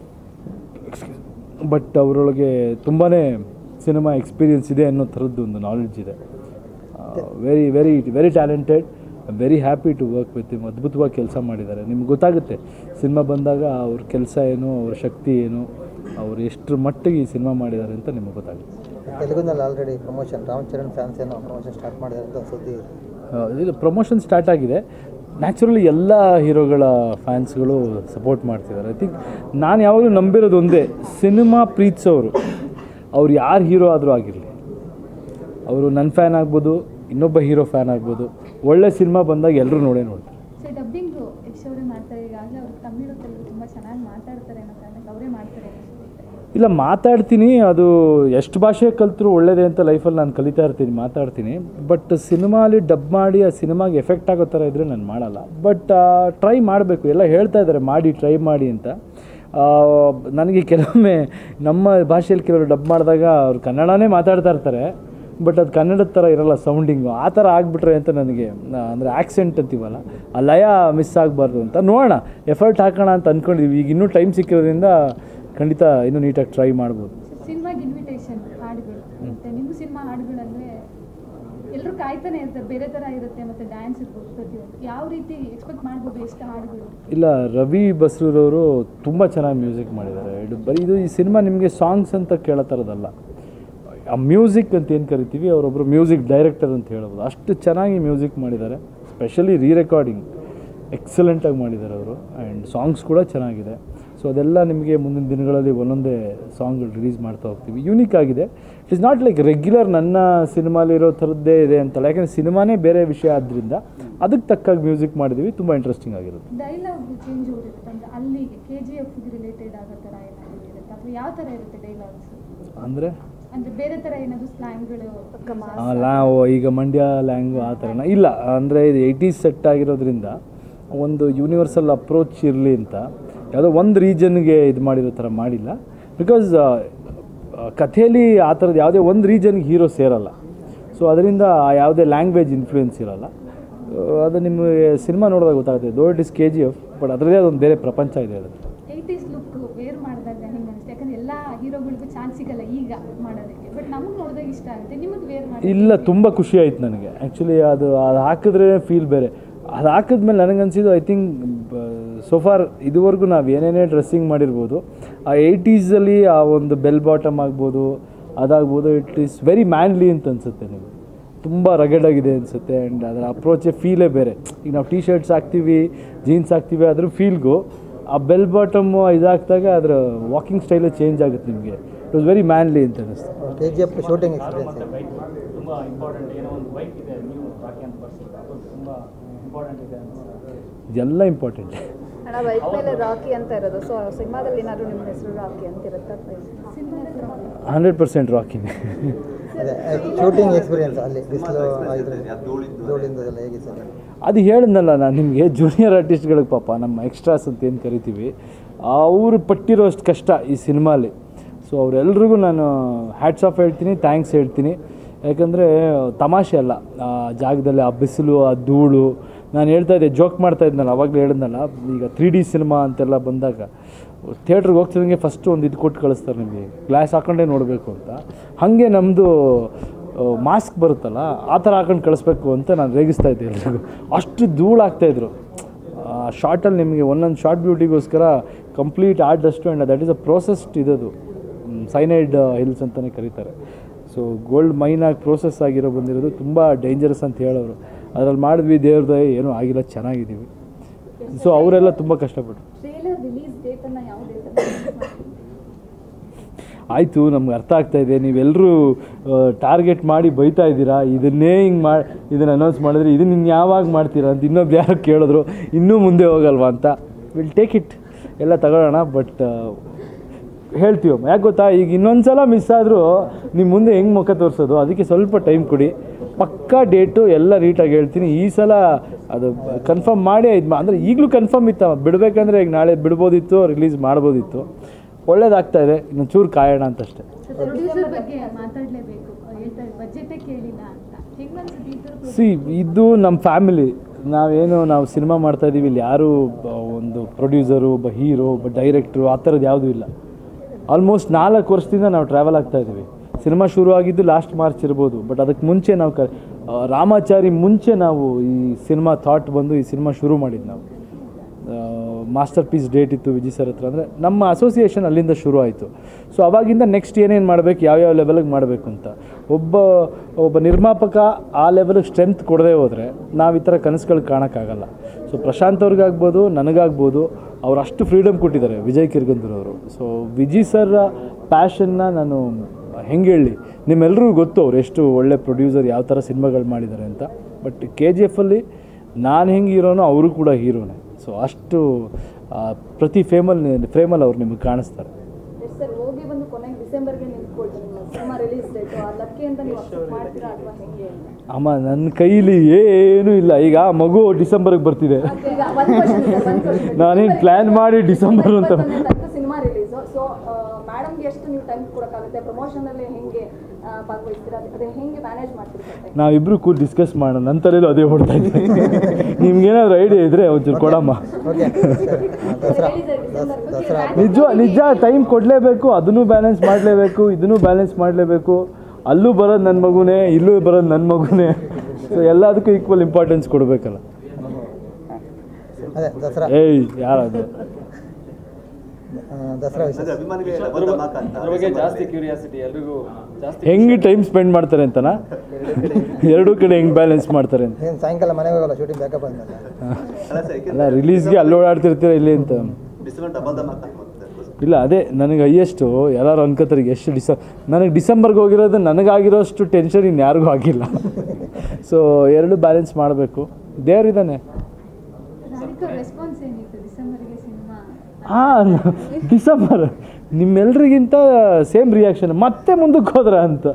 ಬಟ್ ಅವರೊಳಗೆ ತುಂಬಾ ಸಿನಿಮಾ ಎಕ್ಸ್ಪೀರಿಯನ್ಸ್ ಇದೆ ಅನ್ನೋ ಥರದ್ದು ಒಂದು ನಾಲೆಡ್ಜ್ ಇದೆ very very very talented very happy to work with him ಅದ್ಭುತವಾಗಿ ಕೆಲಸ ಮಾಡಿದ್ದಾರೆ ನಿಮ್ಗೆ ಗೊತ್ತಾಗುತ್ತೆ ಸಿನಿಮಾ ಬಂದಾಗ ಅವ್ರ ಕೆಲಸ ಏನು ಅವ್ರ ಶಕ್ತಿ ಏನು ಅವ್ರು ಎಷ್ಟರ ಮಟ್ಟಿಗೆ ಈ ಸಿನಿಮಾ ಮಾಡಿದ್ದಾರೆ ಅಂತ ನಿಮಗೆ ಗೊತ್ತಾಗುತ್ತೆ ತೆಲುಗುನಲ್ಲಿ already promotion Ram Charan fans ಏನೋ ಪ್ರಮೋಷನ್ ಸ್ಟಾರ್ಟ್ ಮಾಡಿದ್ದಾರೆ ಅಂತ ಸುದ್ದಿ ಆ, ಇದು ಪ್ರಮೋಷನ್ ಸ್ಟಾರ್ಟ್ ಆಗಿದೆ ನ್ಯಾಚುರಲಿ ಎಲ್ಲ ಹೀರೋಗಳ ಫ್ಯಾನ್ಸ್ಗಳು ಸಪೋರ್ಟ್ ಮಾಡ್ತಿದ್ದಾರೆ ಐ ಥಿಂಕ್ ನಾನು ಯಾವಾಗಲೂ ನಂಬಿರೋದು ಒಂದೇ ಸಿನಿಮಾ ಪ್ರೀತಿಸೋರು ಅವ್ರು ಯಾರು ಹೀರೋ ಆದರೂ ಆಗಿರಲಿ ಅವರು ನನ್ನ ಫ್ಯಾನ್ ಆಗ್ಬೋದು ಇನ್ನೊಬ್ಬ ಹೀರೋ ಫ್ಯಾನ್ ಆಗ್ಬೋದು ಒಳ್ಳೆ ಸಿನಿಮಾ ಬಂದಾಗ ಎಲ್ಲರೂ ನೋಡೇ ನೋಡ್ತಾರೆ ಸೊ ಡಬ್ಬಿಂಗು ಯಶ್ ಅವರೇ ಮಾಡ್ತಾರೆ ಈಗಾಗಲೇ ಅವ್ರು ತಮಿಳು ತೆಲುಗು ತುಂಬ ಚೆನ್ನಾಗಿ ಮಾತಾಡ್ತಾರೆ ಅನ್ನೋ ಕಾರಣಕ್ಕೆ ಅವರೇ ಮಾಡ್ತಾರೆ ಅನ್ಸುತ್ತೆ ಇಲ್ಲ ಮಾತಾಡ್ತೀನಿ ಅದು ಎಷ್ಟು ಭಾಷೆ ಕಲ್ತರೂ ಒಳ್ಳೇದೇ ಅಂತ ಲೈಫಲ್ಲಿ ನಾನು ಕಲಿತಾ ಇರ್ತೀನಿ ಮಾತಾಡ್ತೀನಿ ಬಟ್ ಸಿನಿಮಾಲಿ ಡಬ್ ಮಾಡಿ ಆ ಸಿನಿಮಾಗೆ ಎಫೆಕ್ಟ್ ಆಗೋ ಥರ ಇದ್ದರೆ ನಾನು ಮಾಡಲ್ಲ ಬಟ್ ಟ್ರೈ ಮಾಡಬೇಕು ಎಲ್ಲ ಹೇಳ್ತಾ ಇದ್ದಾರೆ ಮಾಡಿ ಟ್ರೈ ಮಾಡಿ ಅಂತ ಆ, ನನಗೆ ಕೆಲವೊಮ್ಮೆ ನಮ್ಮ ಭಾಷೆಯಲ್ಲಿ ಕೆಲವರು ಡಬ್ ಮಾಡಿದಾಗ ಅವ್ರು ಕನ್ನಡನೇ ಮಾತಾಡ್ತಾ ಇರ್ತಾರೆ ಬಟ್ ಅದು ಕನ್ನಡದ ಥರ ಇರಲ್ಲ ಸೌಂಡಿಂಗು ಆ ಥರ ಆಗಿಬಿಟ್ರೆ ಅಂತ ನನಗೆ ಅಂದರೆ ಆಕ್ಸೆಂಟ್ ಅಂತೀವಲ್ಲ ಆ ಲಯ ಮಿಸ್ ಆಗಬಾರ್ದು ಅಂತ ನೋಡೋಣ ಎಫರ್ಟ್ ಹಾಕೋಣ ಅಂತ ಅಂದ್ಕೊಂಡಿದ್ವಿ ಈಗ ಇನ್ನೂ ಟೈಮ್ ಸಿಕ್ಕಿರೋದ್ರಿಂದ ಖಂಡಿತ ಇನ್ನೂ ನೀಟಾಗಿ ಟ್ರೈ ಮಾಡ್ಬೋದು ಸಿನಿಮಾಗೆ ಇನ್ವಿಟೇಷನ್ ಹಾಡುಗಳು ಮತ್ತೆ ನಿಮ್ಮ ಸಿನಿಮಾ ಹಾಡುಗಳಂದ್ರೆ ಎಲ್ಲರೂ ಕಾಯ್ತಾನೆ ಇರ್ತಾರೆ ಬೇರೆ ಥರ ಇರುತ್ತೆ ಮತ್ತೆ ಡ್ಯಾನ್ಸ್ ಇರ್ಬೋದು ಪ್ರತಿಯೊಂದು ಯಾವ ರೀತಿ ಎಕ್ಸ್ಪೆಕ್ಟ್ ಮಾಡ್ಬೋದು ಎಷ್ಟು ಹಾಡುಗಳು ಇಲ್ಲ ರವಿ ಬಸ್ರೂರವರು ತುಂಬ ಚೆನ್ನಾಗಿ ಮ್ಯೂಸಿಕ್ ಮಾಡಿದ್ದಾರೆ ಇದು ಬರೀ ಇದು ಈ ಸಿನಿಮಾ ನಿಮಗೆ ಸಾಂಗ್ಸ್ ಅಂತ ಕೇಳೋ ಥರದಲ್ಲ ಆ ಮ್ಯೂಸಿಕ್ ಅಂತ ಏನು ಕರಿತೀವಿ ಅವರೊಬ್ಬರು ಮ್ಯೂಸಿಕ್ ಡೈರೆಕ್ಟರ್ ಅಂತ ಹೇಳ್ಬೋದು ಅಷ್ಟು ಚೆನ್ನಾಗಿ ಮ್ಯೂಸಿಕ್ ಮಾಡಿದ್ದಾರೆ ಸ್ಪೆಷಲಿ ರೀ ರೆಕಾರ್ಡಿಂಗ್ ಎಕ್ಸಲೆಂಟಾಗಿ ಮಾಡಿದ್ದಾರೆ ಅವರು ಆ್ಯಂಡ್ ಸಾಂಗ್ಸ್ ಕೂಡ ಚೆನ್ನಾಗಿದೆ ಸೊ ಅದೆಲ್ಲ ನಿಮಗೆ ಮುಂದಿನ ದಿನಗಳಲ್ಲಿ ಒಂದೊಂದೇ ಸಾಂಗ್ಗಳು ರಿಲೀಸ್ ಮಾಡ್ತಾ ಹೋಗ್ತೀವಿ ಯೂನಿಕ್ ಆಗಿದೆ it is not like regular ನನ್ನ ಸಿನಿಮಾಲಿರೋ ಥರದ್ದೇ ಇದೆ ಅಂತಲ್ಲ ಯಾಕಂದರೆ ಸಿನಿಮಾನೇ ಬೇರೆ ವಿಷಯ ಆದ್ದರಿಂದ ಅದಕ್ಕೆ ತಕ್ಕಾಗಿ ಮ್ಯೂಸಿಕ್ ಮಾಡಿದ್ದೀವಿ ತುಂಬ ಇಂಟ್ರೆಸ್ಟಿಂಗ್ ಆಗಿರುತ್ತೆ ಡೈಲಾಗ್ ಚೇಂಜ್ ಇರುತ್ತೆ ಅಂದ್ರೆ ಅಲ್ಲಿಗೆ ಕೆ ಜಿ ಎಫ್ಗೆ ರಿಲೇಟೆಡ್ ಆಗೋ ಥರ ಏನಾದರೂ ಇರುತ್ತೆ ಅಥವಾ ಯಾವ ಥರ ಇರುತ್ತೆ ಡೈಲಾಗ್ಸ್ ಅಂದರೆ ಅಂದ್ರೆ ಬೇರೆ ಥರ ಏನಾದರೂ ಸ್ಲ್ಯಾಂಗ್ಗಳು ಲಾ ಈಗ ಮಂಡ್ಯ ಲ್ಯಾಂಗು ಆ ಥರನ ಇಲ್ಲ ಅಂದರೆ ಇದು ಏಯ್ಟೀಸ್ ಸೆಟ್ ಆಗಿರೋದ್ರಿಂದ ಒಂದು ಯೂನಿವರ್ಸಲ್ ಅಪ್ರೋಚ್ ಇರಲಿ ಅಂತ ಯಾವುದೋ ಒಂದು ರೀಜನ್ಗೆ ಇದು ಮಾಡಿರೋ ಥರ ಮಾಡಿಲ್ಲ ಬಿಕಾಸ್ ಕಥೆಯಲ್ಲಿ ಆ ಥರದ್ದು ಯಾವುದೇ ಒಂದು ರೀಜನ್ಗೆ ಹೀರೋ ಸೇರಲ್ಲ ಸೊ ಅದರಿಂದ ಯಾವುದೇ ಲ್ಯಾಂಗ್ವೇಜ್ ಇನ್ಫ್ಲೂಯೆನ್ಸ್ ಇರಲ್ಲ ಆ, ಅದು ನಿಮಗೆ ಸಿನಿಮಾ ನೋಡಿದಾಗ ಗೊತ್ತಾಗುತ್ತೆ though it is K G F but ಅದರದೇ ಅದೊಂದು ಬೇರೆ ಪ್ರಪಂಚ ಇದೆ ಅದರಲ್ಲಿ ಏಯ್ಟೀಸ್ ಲುಕ್ ವೇರ್ ಮಾಡಿದಾಗ ಹೆಂಗೆ ಅನಿಸುತ್ತೆ ಯಾಕಂದ್ರೆ ಎಲ್ಲ ಹೀರೋಗಳಿಗೂ ಚಾನ್ಸ್ ಸಿಗಲ್ಲ ಈಗ ಮಾಡೋದಕ್ಕೆ ಬಟ್ ನಮಗೆ ನೋಡಿದಾಗ ಇಷ್ಟ ಆಗುತ್ತೆ ನಿಮಗೆ ವೇರ್ ಮಾಡಿ ಇಲ್ಲ ತುಂಬ ಖುಷಿ ಆಯ್ತು ನನಗೆ ಆ್ಯಕ್ಚುಲಿ ಅದು ಅದು ಹಾಕಿದ್ರೆ ಫೀಲ್ ಬೇರೆ ಅದು ಹಾಕಿದ್ಮೇಲೆ ನನಗನ್ಸಿದ್ದು ಐ ಥಿಂಕ್ ಸೋಫಾರ್ ಇದುವರೆಗೂ ನಾವು ಏನೇನೇ ಡ್ರೆಸ್ಸಿಂಗ್ ಮಾಡಿರ್ಬೋದು ಆ ಏಯ್ಟೀಸಲ್ಲಿ ಆ ಒಂದು ಬೆಲ್ ಬಾಟಮ್ ಆಗ್ಬೋದು ಅದಾಗ್ಬೋದು ಇಟ್ ಈಸ್ ವೆರಿ ಮ್ಯಾನ್ಲಿ ಅಂತ ಅನಿಸುತ್ತೆ ನಿಮಗೆ ತುಂಬ ರಗಡ್ ಆಗಿದೆ ಅನಿಸುತ್ತೆ ಆ್ಯಂಡ್ ಅದರ ಅಪ್ರೋಚೇ ಫೀಲೇ ಬೇರೆ ಈಗ ನಾವು ಟಿ ಶರ್ಟ್ಸ್ ಹಾಕ್ತೀವಿ ಜೀನ್ಸ್ ಹಾಕ್ತೀವಿ ಅದ್ರ ಫೀಲ್ಗೂ ಆ ಬೆಲ್ ಬಾಟಮು ಇದಾಗ್ದಾಗ ಅದರ ವಾಕಿಂಗ್ ಸ್ಟೈಲೇ ಚೇಂಜ್ ಆಗುತ್ತೆ ನಿಮಗೆ ಇಟ್ ವಾಸ್ ವೆರಿ ಮ್ಯಾನ್ಲಿ ಅಂತ ಅನಿಸ್ತು K G F shooting experience ಮತ್ತೆ ಬೈಕ್ ತುಂಬ ಇಂಪಾರ್ಟೆಂಟ್ ಏನೋ ಒಂದು ಬೈಕ್ ಇದೆ ನೀವು ರಾಕಿ ಅಂತ ಬರ್ಸಿದ್ರೆ ಅದು ತುಂಬ ಇಂಪಾರ್ಟೆಂಟ್ ಇದೆ ಅನ್ಸುತ್ತೆ ಎಲ್ಲ ಇಂಪಾರ್ಟೆಂಟ್ ಅಣ್ಣ ಬೈಕ್ ಮೇಲೆ ರಾಕಿ ಅಂತ ಇರೋದು ಸೊ ಸಿನಿಮಾದಲ್ಲಿ ಏನಾದ್ರು ನಿಮ್ಮ ಹೆಸರು ರಾಕಿ ಅಂತ ಇರುತ್ತಾ ಹಂಡ್ರೆಡ್ ಪರ್ಸೆಂಟ್ ರಾಕಿನೇ ಅದೇ ಶೂಟಿಂಗ್ ಎಕ್ಸ್ಪೀರಿಯನ್ಸ್ ಅಲ್ಲಿ ಬಿಸಿಲು ಇದ್ರ ಧೂಳಿಂದ ಎಲ್ಲ ಹೇಗೆ ಸರ್ ಅದು ಹೇಳಿದ್ನಲ್ಲ ನಾನು ನಿಮಗೆ ಜೂನಿಯರ್ ಆರ್ಟಿಸ್ಟ್ಗಳಿಗೆ ಪಾಪ ನಮ್ಮ ಎಕ್ಸ್ಟ್ರಾಸ್ ಅಂತ ಏನು ಕರಿತೀವಿ ಅವರು ಪಟ್ಟಿರೋ ಅಷ್ಟು ಕಷ್ಟ ಈ ಸಿನಿಮಾಲಿ ಸೊ ಅವರೆಲ್ರಿಗೂ ನಾನು ಹ್ಯಾಟ್ಸ್ ಆಫ್ ಹೇಳ್ತೀನಿ ಥ್ಯಾಂಕ್ಸ್ ಹೇಳ್ತೀನಿ ಯಾಕಂದರೆ ತಮಾಷೆ ಅಲ್ಲ ಆ ಜಾಗದಲ್ಲಿ ಆ ಬಿಸಿಲು ಆ ಧೂಳು ನಾನು ಹೇಳ್ತಾ ಇದ್ದೆ ಜೋಕ್ ಮಾಡ್ತಾ ಇದ್ನಲ್ಲ ಅವಾಗಲೇ ಹೇಳಿದ್ನಲ್ಲ ಈಗ ತ್ರೀ ಡಿ ಸಿನಿಮಾ ಅಂತೆಲ್ಲ ಬಂದಾಗ ಥಿಯೇಟ್ರಿಗೆ ಹೋಗ್ತಿದ್ದಂಗೆ ಫಸ್ಟ್ ಒಂದು ಇದು ಕೊಟ್ಟು ಕಳಿಸ್ತಾರೆ ನಿಮಗೆ ಗ್ಲಾಸ್ ಹಾಕೊಂಡೇ ನೋಡಬೇಕು ಅಂತ ಹಾಗೆ ನಮ್ಮದು ಮಾಸ್ಕ್ ಬರುತ್ತಲ್ಲ ಆ ಥರ ಹಾಕೊಂಡು ಕಳಿಸ್ಬೇಕು ಅಂತ ನಾನು ರೇಗಿಸ್ತಾ ಇದ್ದೆ ಎಲ್ರಿಗೂ ಅಷ್ಟು ಧೂಳು ಆಗ್ತಾಯಿದ್ರು ಆ ಶಾರ್ಟಲ್ಲಿ ನಿಮಗೆ ಒಂದೊಂದು ಶಾರ್ಟ್ ಬ್ಯೂಟಿಗೋಸ್ಕರ complete art dust and that is a processed ಇದದು ಸೈನೈಡ್ ಹಿಲ್ಸ್ ಅಂತಲೇ ಕರೀತಾರೆ ಸೊ ಗೋಲ್ಡ್ ಮೈನಾಗಿ ಪ್ರೋಸೆಸ್ ಆಗಿರೋ ಬಂದಿರೋದು ತುಂಬ ಡೇಂಜರಸ್ ಅಂತ ಹೇಳೋರು ಅದ್ರಲ್ಲಿ ಮಾಡಿದ್ವಿ ದೇವ್ರದ್ದು ಏನೂ ಆಗಿಲ್ಲ ಚೆನ್ನಾಗಿದ್ದೀವಿ ಸೊ ಅವರೆಲ್ಲ ತುಂಬ ಕಷ್ಟಪಟ್ಟರು ಟ್ರೇಲರ್ ರಿಲೀಸ್ ಡೇಟನ್ನು ಯಾವ ಡೇಟನ್ನು ಆಯಿತು ನಮ್ಗೆ ಅರ್ಥ ಆಗ್ತಾ ಇದೆ ನೀವೆಲ್ಲರೂ ಟಾರ್ಗೆಟ್ ಮಾಡಿ ಬೈತಾ ಇದ್ದೀರಾ ಇದನ್ನೇ ಹಿಂಗೆ ಮಾಡಿ ಇದನ್ನು ಅನೌನ್ಸ್ ಮಾಡಿದ್ರೆ ಇದನ್ನ ಇನ್ನು ಯಾವಾಗ ಮಾಡ್ತೀರಾ ಅಂತ ಇನ್ನೊಬ್ರು ಯಾರು ಕೇಳಿದ್ರು ಇನ್ನೂ ಮುಂದೆ ಹೋಗಲ್ವಾ ಅಂತ ವಿಲ್ ಟೇಕ್ ಇಟ್ ಎಲ್ಲ ತಗೊಳ್ಳೋಣ ಬಟ್ ಹೇಳ್ತೀವಮ್ಮ ಯಾಕೆ ಗೊತ್ತಾ ಈಗ ಇನ್ನೊಂದು ಸಲ ಮಿಸ್ ಆದರೂ ನಿಮ್ಮ ಮುಂದೆ ಹೆಂಗೆ ಮುಖ ತೋರಿಸೋದು ಅದಕ್ಕೆ ಸ್ವಲ್ಪ ಟೈಮ್ ಕೊಡಿ ಪಕ್ಕಾ ಡೇಟು ಎಲ್ಲ ನೀಟಾಗಿ ಹೇಳ್ತೀನಿ ಈ ಸಲ ಅದು ಕನ್ಫರ್ಮ್ ಮಾಡೇ ಇದು ಅಂದರೆ ಈಗಲೂ ಕನ್ಫರ್ಮ್ ಇತ್ತು ಬಿಡಬೇಕಂದ್ರೆ ಈಗ ನಾಳೆ ಬಿಡ್ಬೋದಿತ್ತು ರಿಲೀಸ್ ಮಾಡ್ಬೋದಿತ್ತು ಒಳ್ಳೇದಾಗ್ತಾ ಇದೆ ಇನ್ನೊಂದು ಚೂರು ಕಾಯೋಣ ಅಂತಷ್ಟೇ ಪ್ರೊಡ್ಯೂಸರ್ ಬಗ್ಗೆ ಮಾತಾಡಲೇಬೇಕು ಹೇಳ್ತಾರೆ ಬಜೆಟೇ ಕೇಳಿಲ್ಲ ಅಂತ ಹೆಂಗೆ ಅನ್ಸುತ್ತೆ ಈ ಥರ ಸಿ ಇದು ನಮ್ಮ ಫ್ಯಾಮಿಲಿ ನಾವೇನು ನಾವು ಸಿನಿಮಾ ಮಾಡ್ತಾ ಇದ್ದೀವಿ ಇಲ್ಲಿ ಯಾರು ಬ- ಒಂದು ಪ್ರೊಡ್ಯೂಸರು ಒಬ್ಬ ಹೀರೋ ಒಬ್ಬ ಡೈರೆಕ್ಟ್ರು ಆ ಥರದ್ದು ಯಾವುದೂ ಇಲ್ಲ ಆಲ್ಮೋಸ್ಟ್ ನಾಲ್ಕು ವರ್ಷದಿಂದ ನಾವು ಟ್ರಾವೆಲ್ ಆಗ್ತಾ ಇದ್ದೀವಿ ಸಿನಿಮಾ ಶುರು ಆಗಿದ್ದು ಲಾಸ್ಟ್ ಮಾರ್ಚ್ ಇರ್ಬೋದು ಬಟ್ ಅದಕ್ಕೆ ಮುಂಚೆ ನಾವು ಕ ಆ, ರಾಮಾಚಾರಿ ಮುಂಚೆ ನಾವು ಈ ಸಿನಿಮಾ ಥಾಟ್ ಬಂದು ಈ ಸಿನಿಮಾ ಶುರು ಮಾಡಿದ್ದು ನಾವು ಮಾಸ್ಟರ್ ಪೀಸ್ ಡೇಟ್ ಇತ್ತು ವಿಜಯ್ ಸರ್ ಹತ್ರ ಅಂದರೆ ನಮ್ಮ ಅಸೋಸಿಯೇಷನ್ ಅಲ್ಲಿಂದ ಶುರು ಆಯಿತು ಸೊ ಅವಾಗಿಂದ ನೆಕ್ಸ್ಟ್ ಏನೇನು ಮಾಡಬೇಕು ಯಾವ್ಯಾವ ಲೆವೆಲಿಗೆ ಮಾಡಬೇಕು ಅಂತ ಒಬ್ಬ ಒಬ್ಬ ನಿರ್ಮಾಪಕ ಆ ಲೆವೆಲಿಗೆ ಸ್ಟ್ರೆಂತ್ ಕೊಡದೇ ಹೋದರೆ ನಾವು ಈ ಥರ ಕನಸುಗಳು ಕಾಣೋಕ್ಕಾಗಲ್ಲ ಸೊ ಪ್ರಶಾಂತ್ ಅವ್ರಿಗಾಗ್ಬೋದು ನನಗಾಗ್ಬೋದು ಅವ್ರು ಅಷ್ಟು ಫ್ರೀಡಮ್ ಕೊಟ್ಟಿದ್ದಾರೆ ವಿಜಯ್ ಕಿರ್ಗಂದೂರವರು ಸೊ ವಿಜಯ್ ಸರ್ ಪ್ಯಾಷನ್ನ ನಾನು ಹೆಂಗೆ ಹೇಳಿ ನಿಮ್ಮೆಲ್ಲರಿಗೂ ಗೊತ್ತು ಅವ್ರು ಎಷ್ಟು ಒಳ್ಳೆ ಪ್ರೊಡ್ಯೂಸರ್ ಯಾವ ಥರ ಸಿನಿಮಾಗಳು ಮಾಡಿದ್ದಾರೆ ಅಂತ ಬಟ್ ಕೆ ಜಿ ಎಫಲ್ಲಿ ನಾನು ಹೆಂಗೆ ಹೀರೋನೋ ಅವರು ಕೂಡ ಹೀರೋನೇ ಸೊ ಅಷ್ಟು ಆ, ಪ್ರತಿ ಫೇಮಲ್ಲಿ ಫ್ರೇಮಲ್ಲಿ ಅವ್ರು ನಿಮಗೆ ಕಾಣಿಸ್ತಾರೆ ಸರ್ ಹೋಗಿ ಬಂದು ರಾಖಿ ಅಂತ ನೀವು accept ಮಾಡ್ತೀರಾ ಅಥವಾ ಹೆಂಗೆ ಅಮ್ಮ ನನ್ನ ಕೈಲಿ ಏನೂ ಇಲ್ಲ ಈಗ ಆ ಮಗು ಡಿಸೆಂಬರ್ಗೆ ಬರ್ತಿದೆ ಈಗ ಒಂದು question ಇದೆ, ಒಂದು question ಇದೆ. ನಾನೇನು ಪ್ಲ್ಯಾನ್ ಮಾಡಿ ಡಿಸೆಂಬರ್ ಅಂತ ಸಿನಿಮಾ ರಿಲೀಸ್ ಸೊ ಮೇಡಮ್ಗೆ ಎಷ್ಟು ನೀವು ಟೈಮ್ ಕೊಡೋಕ್ಕಾಗುತ್ತೆ ಪ್ರಮೋಷನ್ ಅಲ್ಲಿ ಹೆಂಗೆ ಆ, ಭಾಗವಹಿಸ್ತೀರಾ ಅದೇ ಹೆಂಗೆ ಮ್ಯಾನೇಜ್ ಮಾಡ್ತೀರಿ ಕತೆ ನಾವಿಬ್ರು ಕೂತ್ ಡಿಸ್ಕಸ್ ಮಾಡೋಣ ನನ್ನ ತಲೆಯಲ್ಲೂ ಅದೇ ಓಡ್ತಾ ಇದೆ ನಿಮ್ಗೇನಾದ್ರು ಐಡಿಯಾ ಇದ್ರೆ ಒಂಚೂರು ಕೊಡಮ್ಮ ಓಕೆ ದಸರಾ ದಸರಾ ನಿಜ ನಿಜ ಟೈಮ್ ಕೊಡಲೇಬೇಕು ಅದನ್ನು ಬ್ಯಾಲೆನ್ಸ್ ಮಾಡಲೇಬೇಕು ಇದನ್ನು ಬ್ಯಾಲೆನ್ಸ್ ಮಾಡಲೇಬೇಕು ಅಲ್ಲೂ ಬರೋದು ನನ್ನ ಮಗುನೇ ಇಲ್ಲೂ ಬರೋದು ನನ್ನ ಮಗುನೇ ಸೊ ಎಲ್ಲದಕ್ಕೂ ಈಕ್ವಲ್ ಇಂಪಾರ್ಟೆನ್ಸ್ ಕೊಡಬೇಕಲ್ಲ ಅದೇ ದಸರಾ ಏಯ್ ಯಾರದು ಆ, ದಸರಾ ವಿಷಯ ಅದ್ರ ಬಗ್ಗೆ ಜಾಸ್ತಿ ಕ್ಯೂರಿಯಾಸಿಟಿ ಎಲ್ರಿಗೂ ಜಾಸ್ತಿ ಹೆಂಗೆ ಟೈಮ್ ಸ್ಪೆಂಡ್ ಮಾಡ್ತಾರೆ ಅಂತನಾ ಎರಡೂ ಕಡೆ ಹೆಂಗೆ ಬ್ಯಾಲೆನ್ಸ್ ಮಾಡ್ತಾರೆ ಅಂತ ಏನು ಸಾಯಂಕಾಲ ಮನೆಗೆ ಹೋಗಲ್ಲ ಶೂಟಿಂಗ್ ಬ್ಯಾಕಪ್ ಅಂದಲ್ಲ ಅಲ್ಲ ರಿಲೀಸ್ಗೆ ಅಲ್ಲಿ ಓಡಾಡ್ತಿರ್ತೀರ ಇಲ್ಲಿ ಅಂತ ಇಲ್ಲ ಅದೇ ನನಗೆ ಹೈಯೆಸ್ಟು ಎಲ್ಲರೂ ಅನ್ಕೋತಾರೆ ಎಷ್ಟು ಡಿಸ ನನಗೆ ಡಿಸೆಂಬರ್ಗೆ ಹೋಗಿರೋದು ನನಗಾಗಿರೋಷ್ಟು ಟೆನ್ಷನ್ ಇನ್ಯಾರಿಗೂ ಆಗಿಲ್ಲ ಸೊ ಎರಡು ಬ್ಯಾಲೆನ್ಸ್ ಮಾಡಬೇಕು ದೇವರಿದ್ದಾನೆ ರಾಧಿಕಾ ರೆಸ್ಪಾನ್ಸ್ ಏನಿತ್ತು ಡಿಸೆಂಬರ್ಗೆ ಸಿನಿಮಾ ಹಾಂ ಡಿಸೆಂಬರ್ ನಿಮ್ಮೆಲ್ರಿಗಿಂತ ಸೇಮ್ ರಿಯಾಕ್ಷನ್ ಮತ್ತೆ ಮುಂದಕ್ಕೆ ಹೋದ್ರ ಅಂತ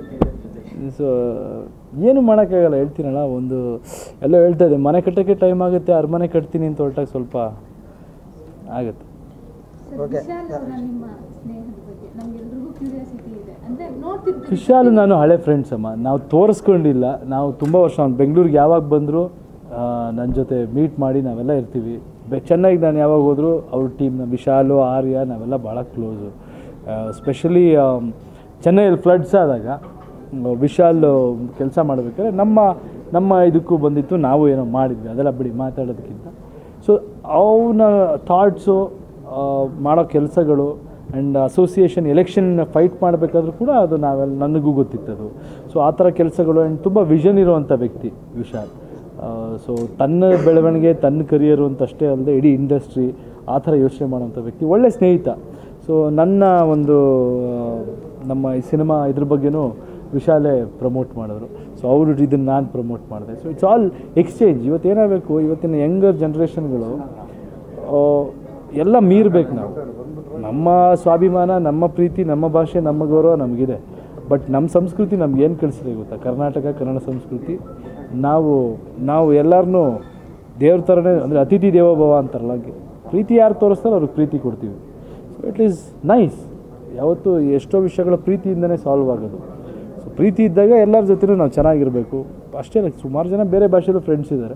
ಸೊ ಏನು ಮಾಡೋಕ್ಕಾಗಲ್ಲ ಹೇಳ್ತೀನಲ್ಲ ಒಂದು ಎಲ್ಲ ಹೇಳ್ತಾ ಇದೆ ಮನೆ ಕಟ್ಟೋಕ್ಕೆ ಟೈಮ್ ಆಗುತ್ತೆ ಅರಮನೆ ಕಟ್ತೀನಿ ಅಂತ ಹೊರಟಾಗ ಸ್ವಲ್ಪ ಆಗುತ್ತೆ ಸರ್ ವಿಶಾಲ್ ಅವರ ನಿಮ್ಮ ಸ್ನೇಹದ ಬಗ್ಗೆ ನಮ್ಗೆಲ್ರಿಗೂ ಕ್ಯೂರಿಯಾಸಿಟಿ ಇದೆ ಅಂದ್ರೆ ನೋಡ್ತಿರ್ತೀವಿ ವಿಶಾಲ್ ನಾನು ಹಳೆ ಫ್ರೆಂಡ್ಸ್ ಅಮ್ಮ ನಾವು ತೋರಿಸ್ಕೊಂಡಿಲ್ಲ ನಾವು ತುಂಬ ವರ್ಷ ಅವ್ನು ಬೆಂಗಳೂರಿಗೆ ಯಾವಾಗ ಬಂದರೂ ನನ್ನ ಜೊತೆ ಮೀಟ್ ಮಾಡಿ ನಾವೆಲ್ಲ ಇರ್ತೀವಿ ಬೆ ಚೆನ್ನೈಗೆ ನಾನು ಯಾವಾಗ ಹೋದರೂ ಅವ್ರ ಟೀಮ್ನ ವಿಶಾಲು ಆರ್ಯ ನಾವೆಲ್ಲ ಭಾಳ ಕ್ಲೋಸು ಸ್ಪೆಷಲಿ ಚೆನ್ನೈಯಲ್ಲಿ ಫ್ಲಡ್ಸ್ ಆದಾಗ ಆ, ವಿಶಾಲ್ ಕೆಲಸ ಮಾಡಬೇಕಾದ್ರೆ ನಮ್ಮ ನಮ್ಮ ಇದಕ್ಕೂ ಬಂದಿತ್ತು ನಾವು ಏನೋ ಮಾಡಿದ್ವಿ ಅದೆಲ್ಲ ಬಿಡಿ ಮಾತಾಡೋದಕ್ಕಿಂತ ಸೊ ಅವನ ಥಾಟ್ಸು ಮಾಡೋ ಕೆಲಸಗಳು ಆ್ಯಂಡ್ ಅಸೋಸಿಯೇಷನ್ ಎಲೆಕ್ಷನ್ ಫೈಟ್ ಮಾಡಬೇಕಾದ್ರೂ ಕೂಡ ಅದು ನಾವೆಲ್ಲ ನನಗೂ ಗೊತ್ತಿತ್ತದು ಸೊ ಆ ಥರ ಕೆಲಸಗಳು ಆ್ಯಂಡ್ ತುಂಬ ವಿಷನ್ ಇರುವಂಥ ವ್ಯಕ್ತಿ ವಿಶಾಲ್ ಸೊ ತನ್ನ ಬೆಳವಣಿಗೆ ತನ್ನ ಕರಿಯರು ಅಂತ ಅಷ್ಟೇ ಅಲ್ಲದೆ ಇಡೀ ಇಂಡಸ್ಟ್ರಿ ಆ ಥರ ಯೋಚನೆ ಮಾಡೋಂಥ ವ್ಯಕ್ತಿ ಒಳ್ಳೆ ಸ್ನೇಹಿತ ಸೊ ನನ್ನ ಒಂದು ಆ, ನಮ್ಮ ಈ ಸಿನಿಮಾ ಇದ್ರ ಬಗ್ಗೆನೂ ವಿಶಾಲೇ ಪ್ರಮೋಟ್ ಮಾಡಿದ್ರು ಸೊ ಅವರು ಇದನ್ನು ನಾನು ಪ್ರಮೋಟ್ ಮಾಡಿದೆ ಸೊ ಇಟ್ಸ್ ಆಲ್ ಎಕ್ಸ್ಚೇಂಜ್ ಇವತ್ತು ಏನಾಗಬೇಕು ಇವತ್ತಿನ ಯಂಗರ್ ಜನ್ರೇಷನ್ಗಳು ಎಲ್ಲ ಮೀರ್ಬೇಕು ನಾವು ನಮ್ಮ ಸ್ವಾಭಿಮಾನ ನಮ್ಮ ಪ್ರೀತಿ ನಮ್ಮ ಭಾಷೆ ನಮ್ಮ ಗೌರವ ನಮಗಿದೆ ಬಟ್ ನಮ್ಮ ಸಂಸ್ಕೃತಿ ನಮ್ಗೆ ಏನು ಕಳಿಸಿದೆ ಗೊತ್ತಾ ಕರ್ನಾಟಕ ಕನ್ನಡ ಸಂಸ್ಕೃತಿ ನಾವು ನಾವು ಎಲ್ಲರನ್ನೂ ದೇವ್ರ ಥರನೇ ಅಂದರೆ ಅತಿಥಿ ದೇವೋಭವ ಅಂತಾರಲ್ಲ ಹಾಗೆ ಪ್ರೀತಿ ಯಾರು ತೋರಿಸ್ತಾರೋ ಅವ್ರಿಗೆ ಪ್ರೀತಿ ಕೊಡ್ತೀವಿ ಸೊ ಇಟ್ ಈಸ್ ನೈಸ್ ಯಾವತ್ತು ಎಷ್ಟೋ ವಿಷಯಗಳ ಪ್ರೀತಿಯಿಂದನೇ ಸಾಲ್ವ್ ಆಗೋದು ಸೊ ಪ್ರೀತಿ ಇದ್ದಾಗ ಎಲ್ಲರ ಜೊತೆನೂ ನಾವು ಚೆನ್ನಾಗಿರಬೇಕು ಅಷ್ಟೇ ಅಲ್ಲ ಸುಮಾರು ಜನ ಬೇರೆ ಭಾಷೆಯಲ್ಲೂ ಫ್ರೆಂಡ್ಸ್ ಇದ್ದಾರೆ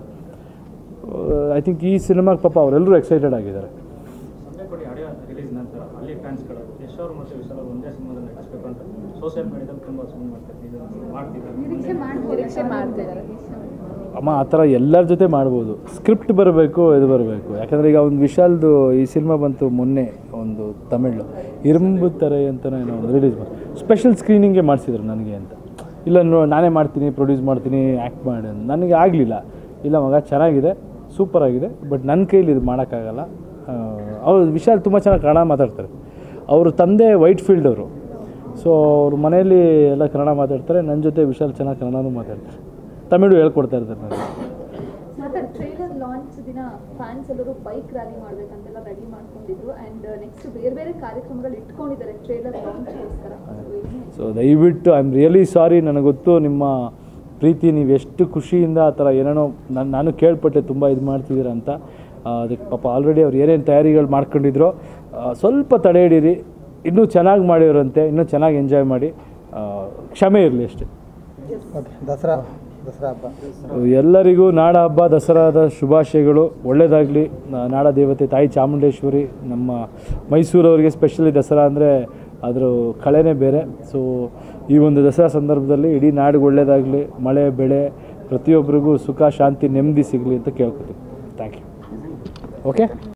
ಐ ಥಿಂಕ್ ಈ ಸಿನಿಮಾಗೆ ಪಾಪ ಅವರೆಲ್ಲರೂ ಎಕ್ಸೈಟೆಡ್ ಆಗಿದ್ದಾರೆ ಒಂದೇ ಕೊಡಿ ಆಡಿಯೋ ರಿಲೀಸ್ ನಂತರ ಅಲ್ಲಿ ಫ್ಯಾನ್ಸ್ಗಳು ಯಶ್ ಅವರು ಮತ್ತು ವಿಶಾಲ್ ಅವರು ಒಂದೇ ಸಿನಿಮಾದಲ್ಲಿ ನಟಿಸ್ಬೇಕು ಅಂತ ಸೋಷಿಯಲ್ ಮೀಡಿಯಾದಲ್ಲಿ ತುಂಬ ಸುಮ್ಮನೆ ಮಾಡ್ತಾರೆ ಇದನ್ನು ಮಾಡ್ತಿದ್ದಾರೆ ನಿರೀಕ್ಷೆ ಮಾಡ್ಬೋದು ನಿರೀಕ್ಷೆ ಮಾಡ್ತಿದ್ದಾರೆ. ಅಮ್ಮ ಆ ಥರ ಎಲ್ಲರ ಜೊತೆ ಮಾಡ್ಬೋದು ಸ್ಕ್ರಿಪ್ಟ್ ಬರಬೇಕು ಇದು ಬರಬೇಕು ಯಾಕಂದರೆ ಈಗ ಒಂದು ವಿಶಾಲ್ದು ಈ ಸಿನಿಮಾ ಬಂತು ಮೊನ್ನೆ ಒಂದು ತಮಿಳು ಇರುಂಬು ತಾರೆ ಅಂತ ಏನೋ ಒಂದು ರಿಲೀಸ್ ಮಾಡಿ ಸ್ಪೆಷಲ್ ಸ್ಕ್ರೀನಿಂಗೇ ಮಾಡಿಸಿದ್ರು ನನಗೆ ಅಂತ ಇಲ್ಲ ನೋ ನಾನೇ ಮಾಡ್ತೀನಿ ಪ್ರೊಡ್ಯೂಸ್ ಮಾಡ್ತೀನಿ ಆ್ಯಕ್ಟ್ ಮಾಡಿ ಅಂತ. ನನಗೆ ಆಗಲಿಲ್ಲ ಇಲ್ಲ ಮಗ ಚೆನ್ನಾಗಿದೆ ಸೂಪರ್ ಆಗಿದೆ ಬಟ್ ನನ್ನ ಕೈಲಿ ಇದು ಮಾಡೋಕ್ಕಾಗಲ್ಲ ಅವರು ವಿಶಾಲ್ ತುಂಬ ಚೆನ್ನಾಗಿ ಕನ್ನಡ ಮಾತಾಡ್ತಾರೆ ಅವ್ರ ತಂದೆ ವೈಟ್ ಫೀಲ್ಡ್ ಅವರು ಸೊ ಅವ್ರ ಮನೆಯಲ್ಲಿ ಎಲ್ಲ ಕನ್ನಡ ಮಾತಾಡ್ತಾರೆ ನನ್ನ ಜೊತೆ ವಿಶಾಲ್ ಚೆನ್ನಾಗಿ ಕನ್ನಡನೂ ಮಾತಾಡ್ತಾರೆ ತಮಿಳು ಹೇಳ್ಕೊಡ್ತಾ ಇರ್ತಾರೆ ನನಗೆ ಮತ್ತೆ ಟ್ರೈಲರ್ ಲಾಂಚ್ ದಿನ ಫ್ಯಾನ್ಸ್ ಎಲ್ಲರೂ ಬೈಕ್ ರ್ಯಾಲಿ ಮಾಡ್ಬೇಕಂತೆಲ್ಲ ರೆಡಿ ಮಾಡ್ಕೊಂಡಿದ್ರು ಅಂಡ್ ನೆಕ್ಸ್ಟ್ ಬೇರೆ ಬೇರೆ ಕಾರ್ಯಕ್ರಮಗಳು ಇಟ್ಕೊಂಡಿದ್ದಾರೆ ಟ್ರೈಲರ್ ಲಾಂಚ್ಗೋಸ್ಕರ ಸೊ ದಯವಿಟ್ಟು ಐ ಆಮ್ ರಿಯಲಿ ಸಾರಿ ನನಗೆ ಗೊತ್ತು ನಿಮ್ಮ ಪ್ರೀತಿ ನೀವು ಎಷ್ಟು ಖುಷಿಯಿಂದ ಆ ಥರ ಏನೇನೋ ನಾನು ನಾನು ಕೇಳ್ಪಟ್ಟೆ ತುಂಬ ಇದು ಮಾಡ್ತಿದ್ದೀರ ಅಂತ ಆ, ಅದಕ್ಕೆ ಪಾಪ ಆಲ್ರೆಡಿ ಅವ್ರು ಏನೇನು ತಯಾರಿಗಳು ಮಾಡ್ಕೊಂಡಿದ್ರೋ ಆ, ಸ್ವಲ್ಪ ತಡೆ ಹಿಡೀರಿ ಇನ್ನೂ ಚೆನ್ನಾಗಿ ಮಾಡಿರೋರಂತೆ ಇನ್ನೂ ಚೆನ್ನಾಗಿ ಎಂಜಾಯ್ ಮಾಡಿ ಆ, ಕ್ಷಮೆ ಇರಲಿ ಅಷ್ಟೇ ಓಕೆ ದಸರಾ ದಸರಾ ಹಬ್ಬ ಎಲ್ಲರಿಗೂ ನಾಡ ಹಬ್ಬ ದಸರಾದ ಶುಭಾಶಯಗಳು ಒಳ್ಳೆಯದಾಗಲಿ ನಾಡ ದೇವತೆ ತಾಯಿ ಚಾಮುಂಡೇಶ್ವರಿ ನಮ್ಮ ಮೈಸೂರವರಿಗೆ ಸ್ಪೆಷಲಿ ದಸರಾ ಅಂದರೆ ಅದ್ರ ಕಳೆನೇ ಬೇರೆ ಸೊ ಈ ಒಂದು ದಸರಾ ಸಂದರ್ಭದಲ್ಲಿ ಇಡೀ ನಾಡಿಗೆ ಒಳ್ಳೆಯದಾಗಲಿ ಮಳೆ ಬೆಳೆ ಪ್ರತಿಯೊಬ್ಬರಿಗೂ ಸುಖ ಶಾಂತಿ ನೆಮ್ಮದಿ ಸಿಗಲಿ ಅಂತ ಕೇಳ್ಕೊತೀನಿ ಥ್ಯಾಂಕ್ ಯು ಓಕೆ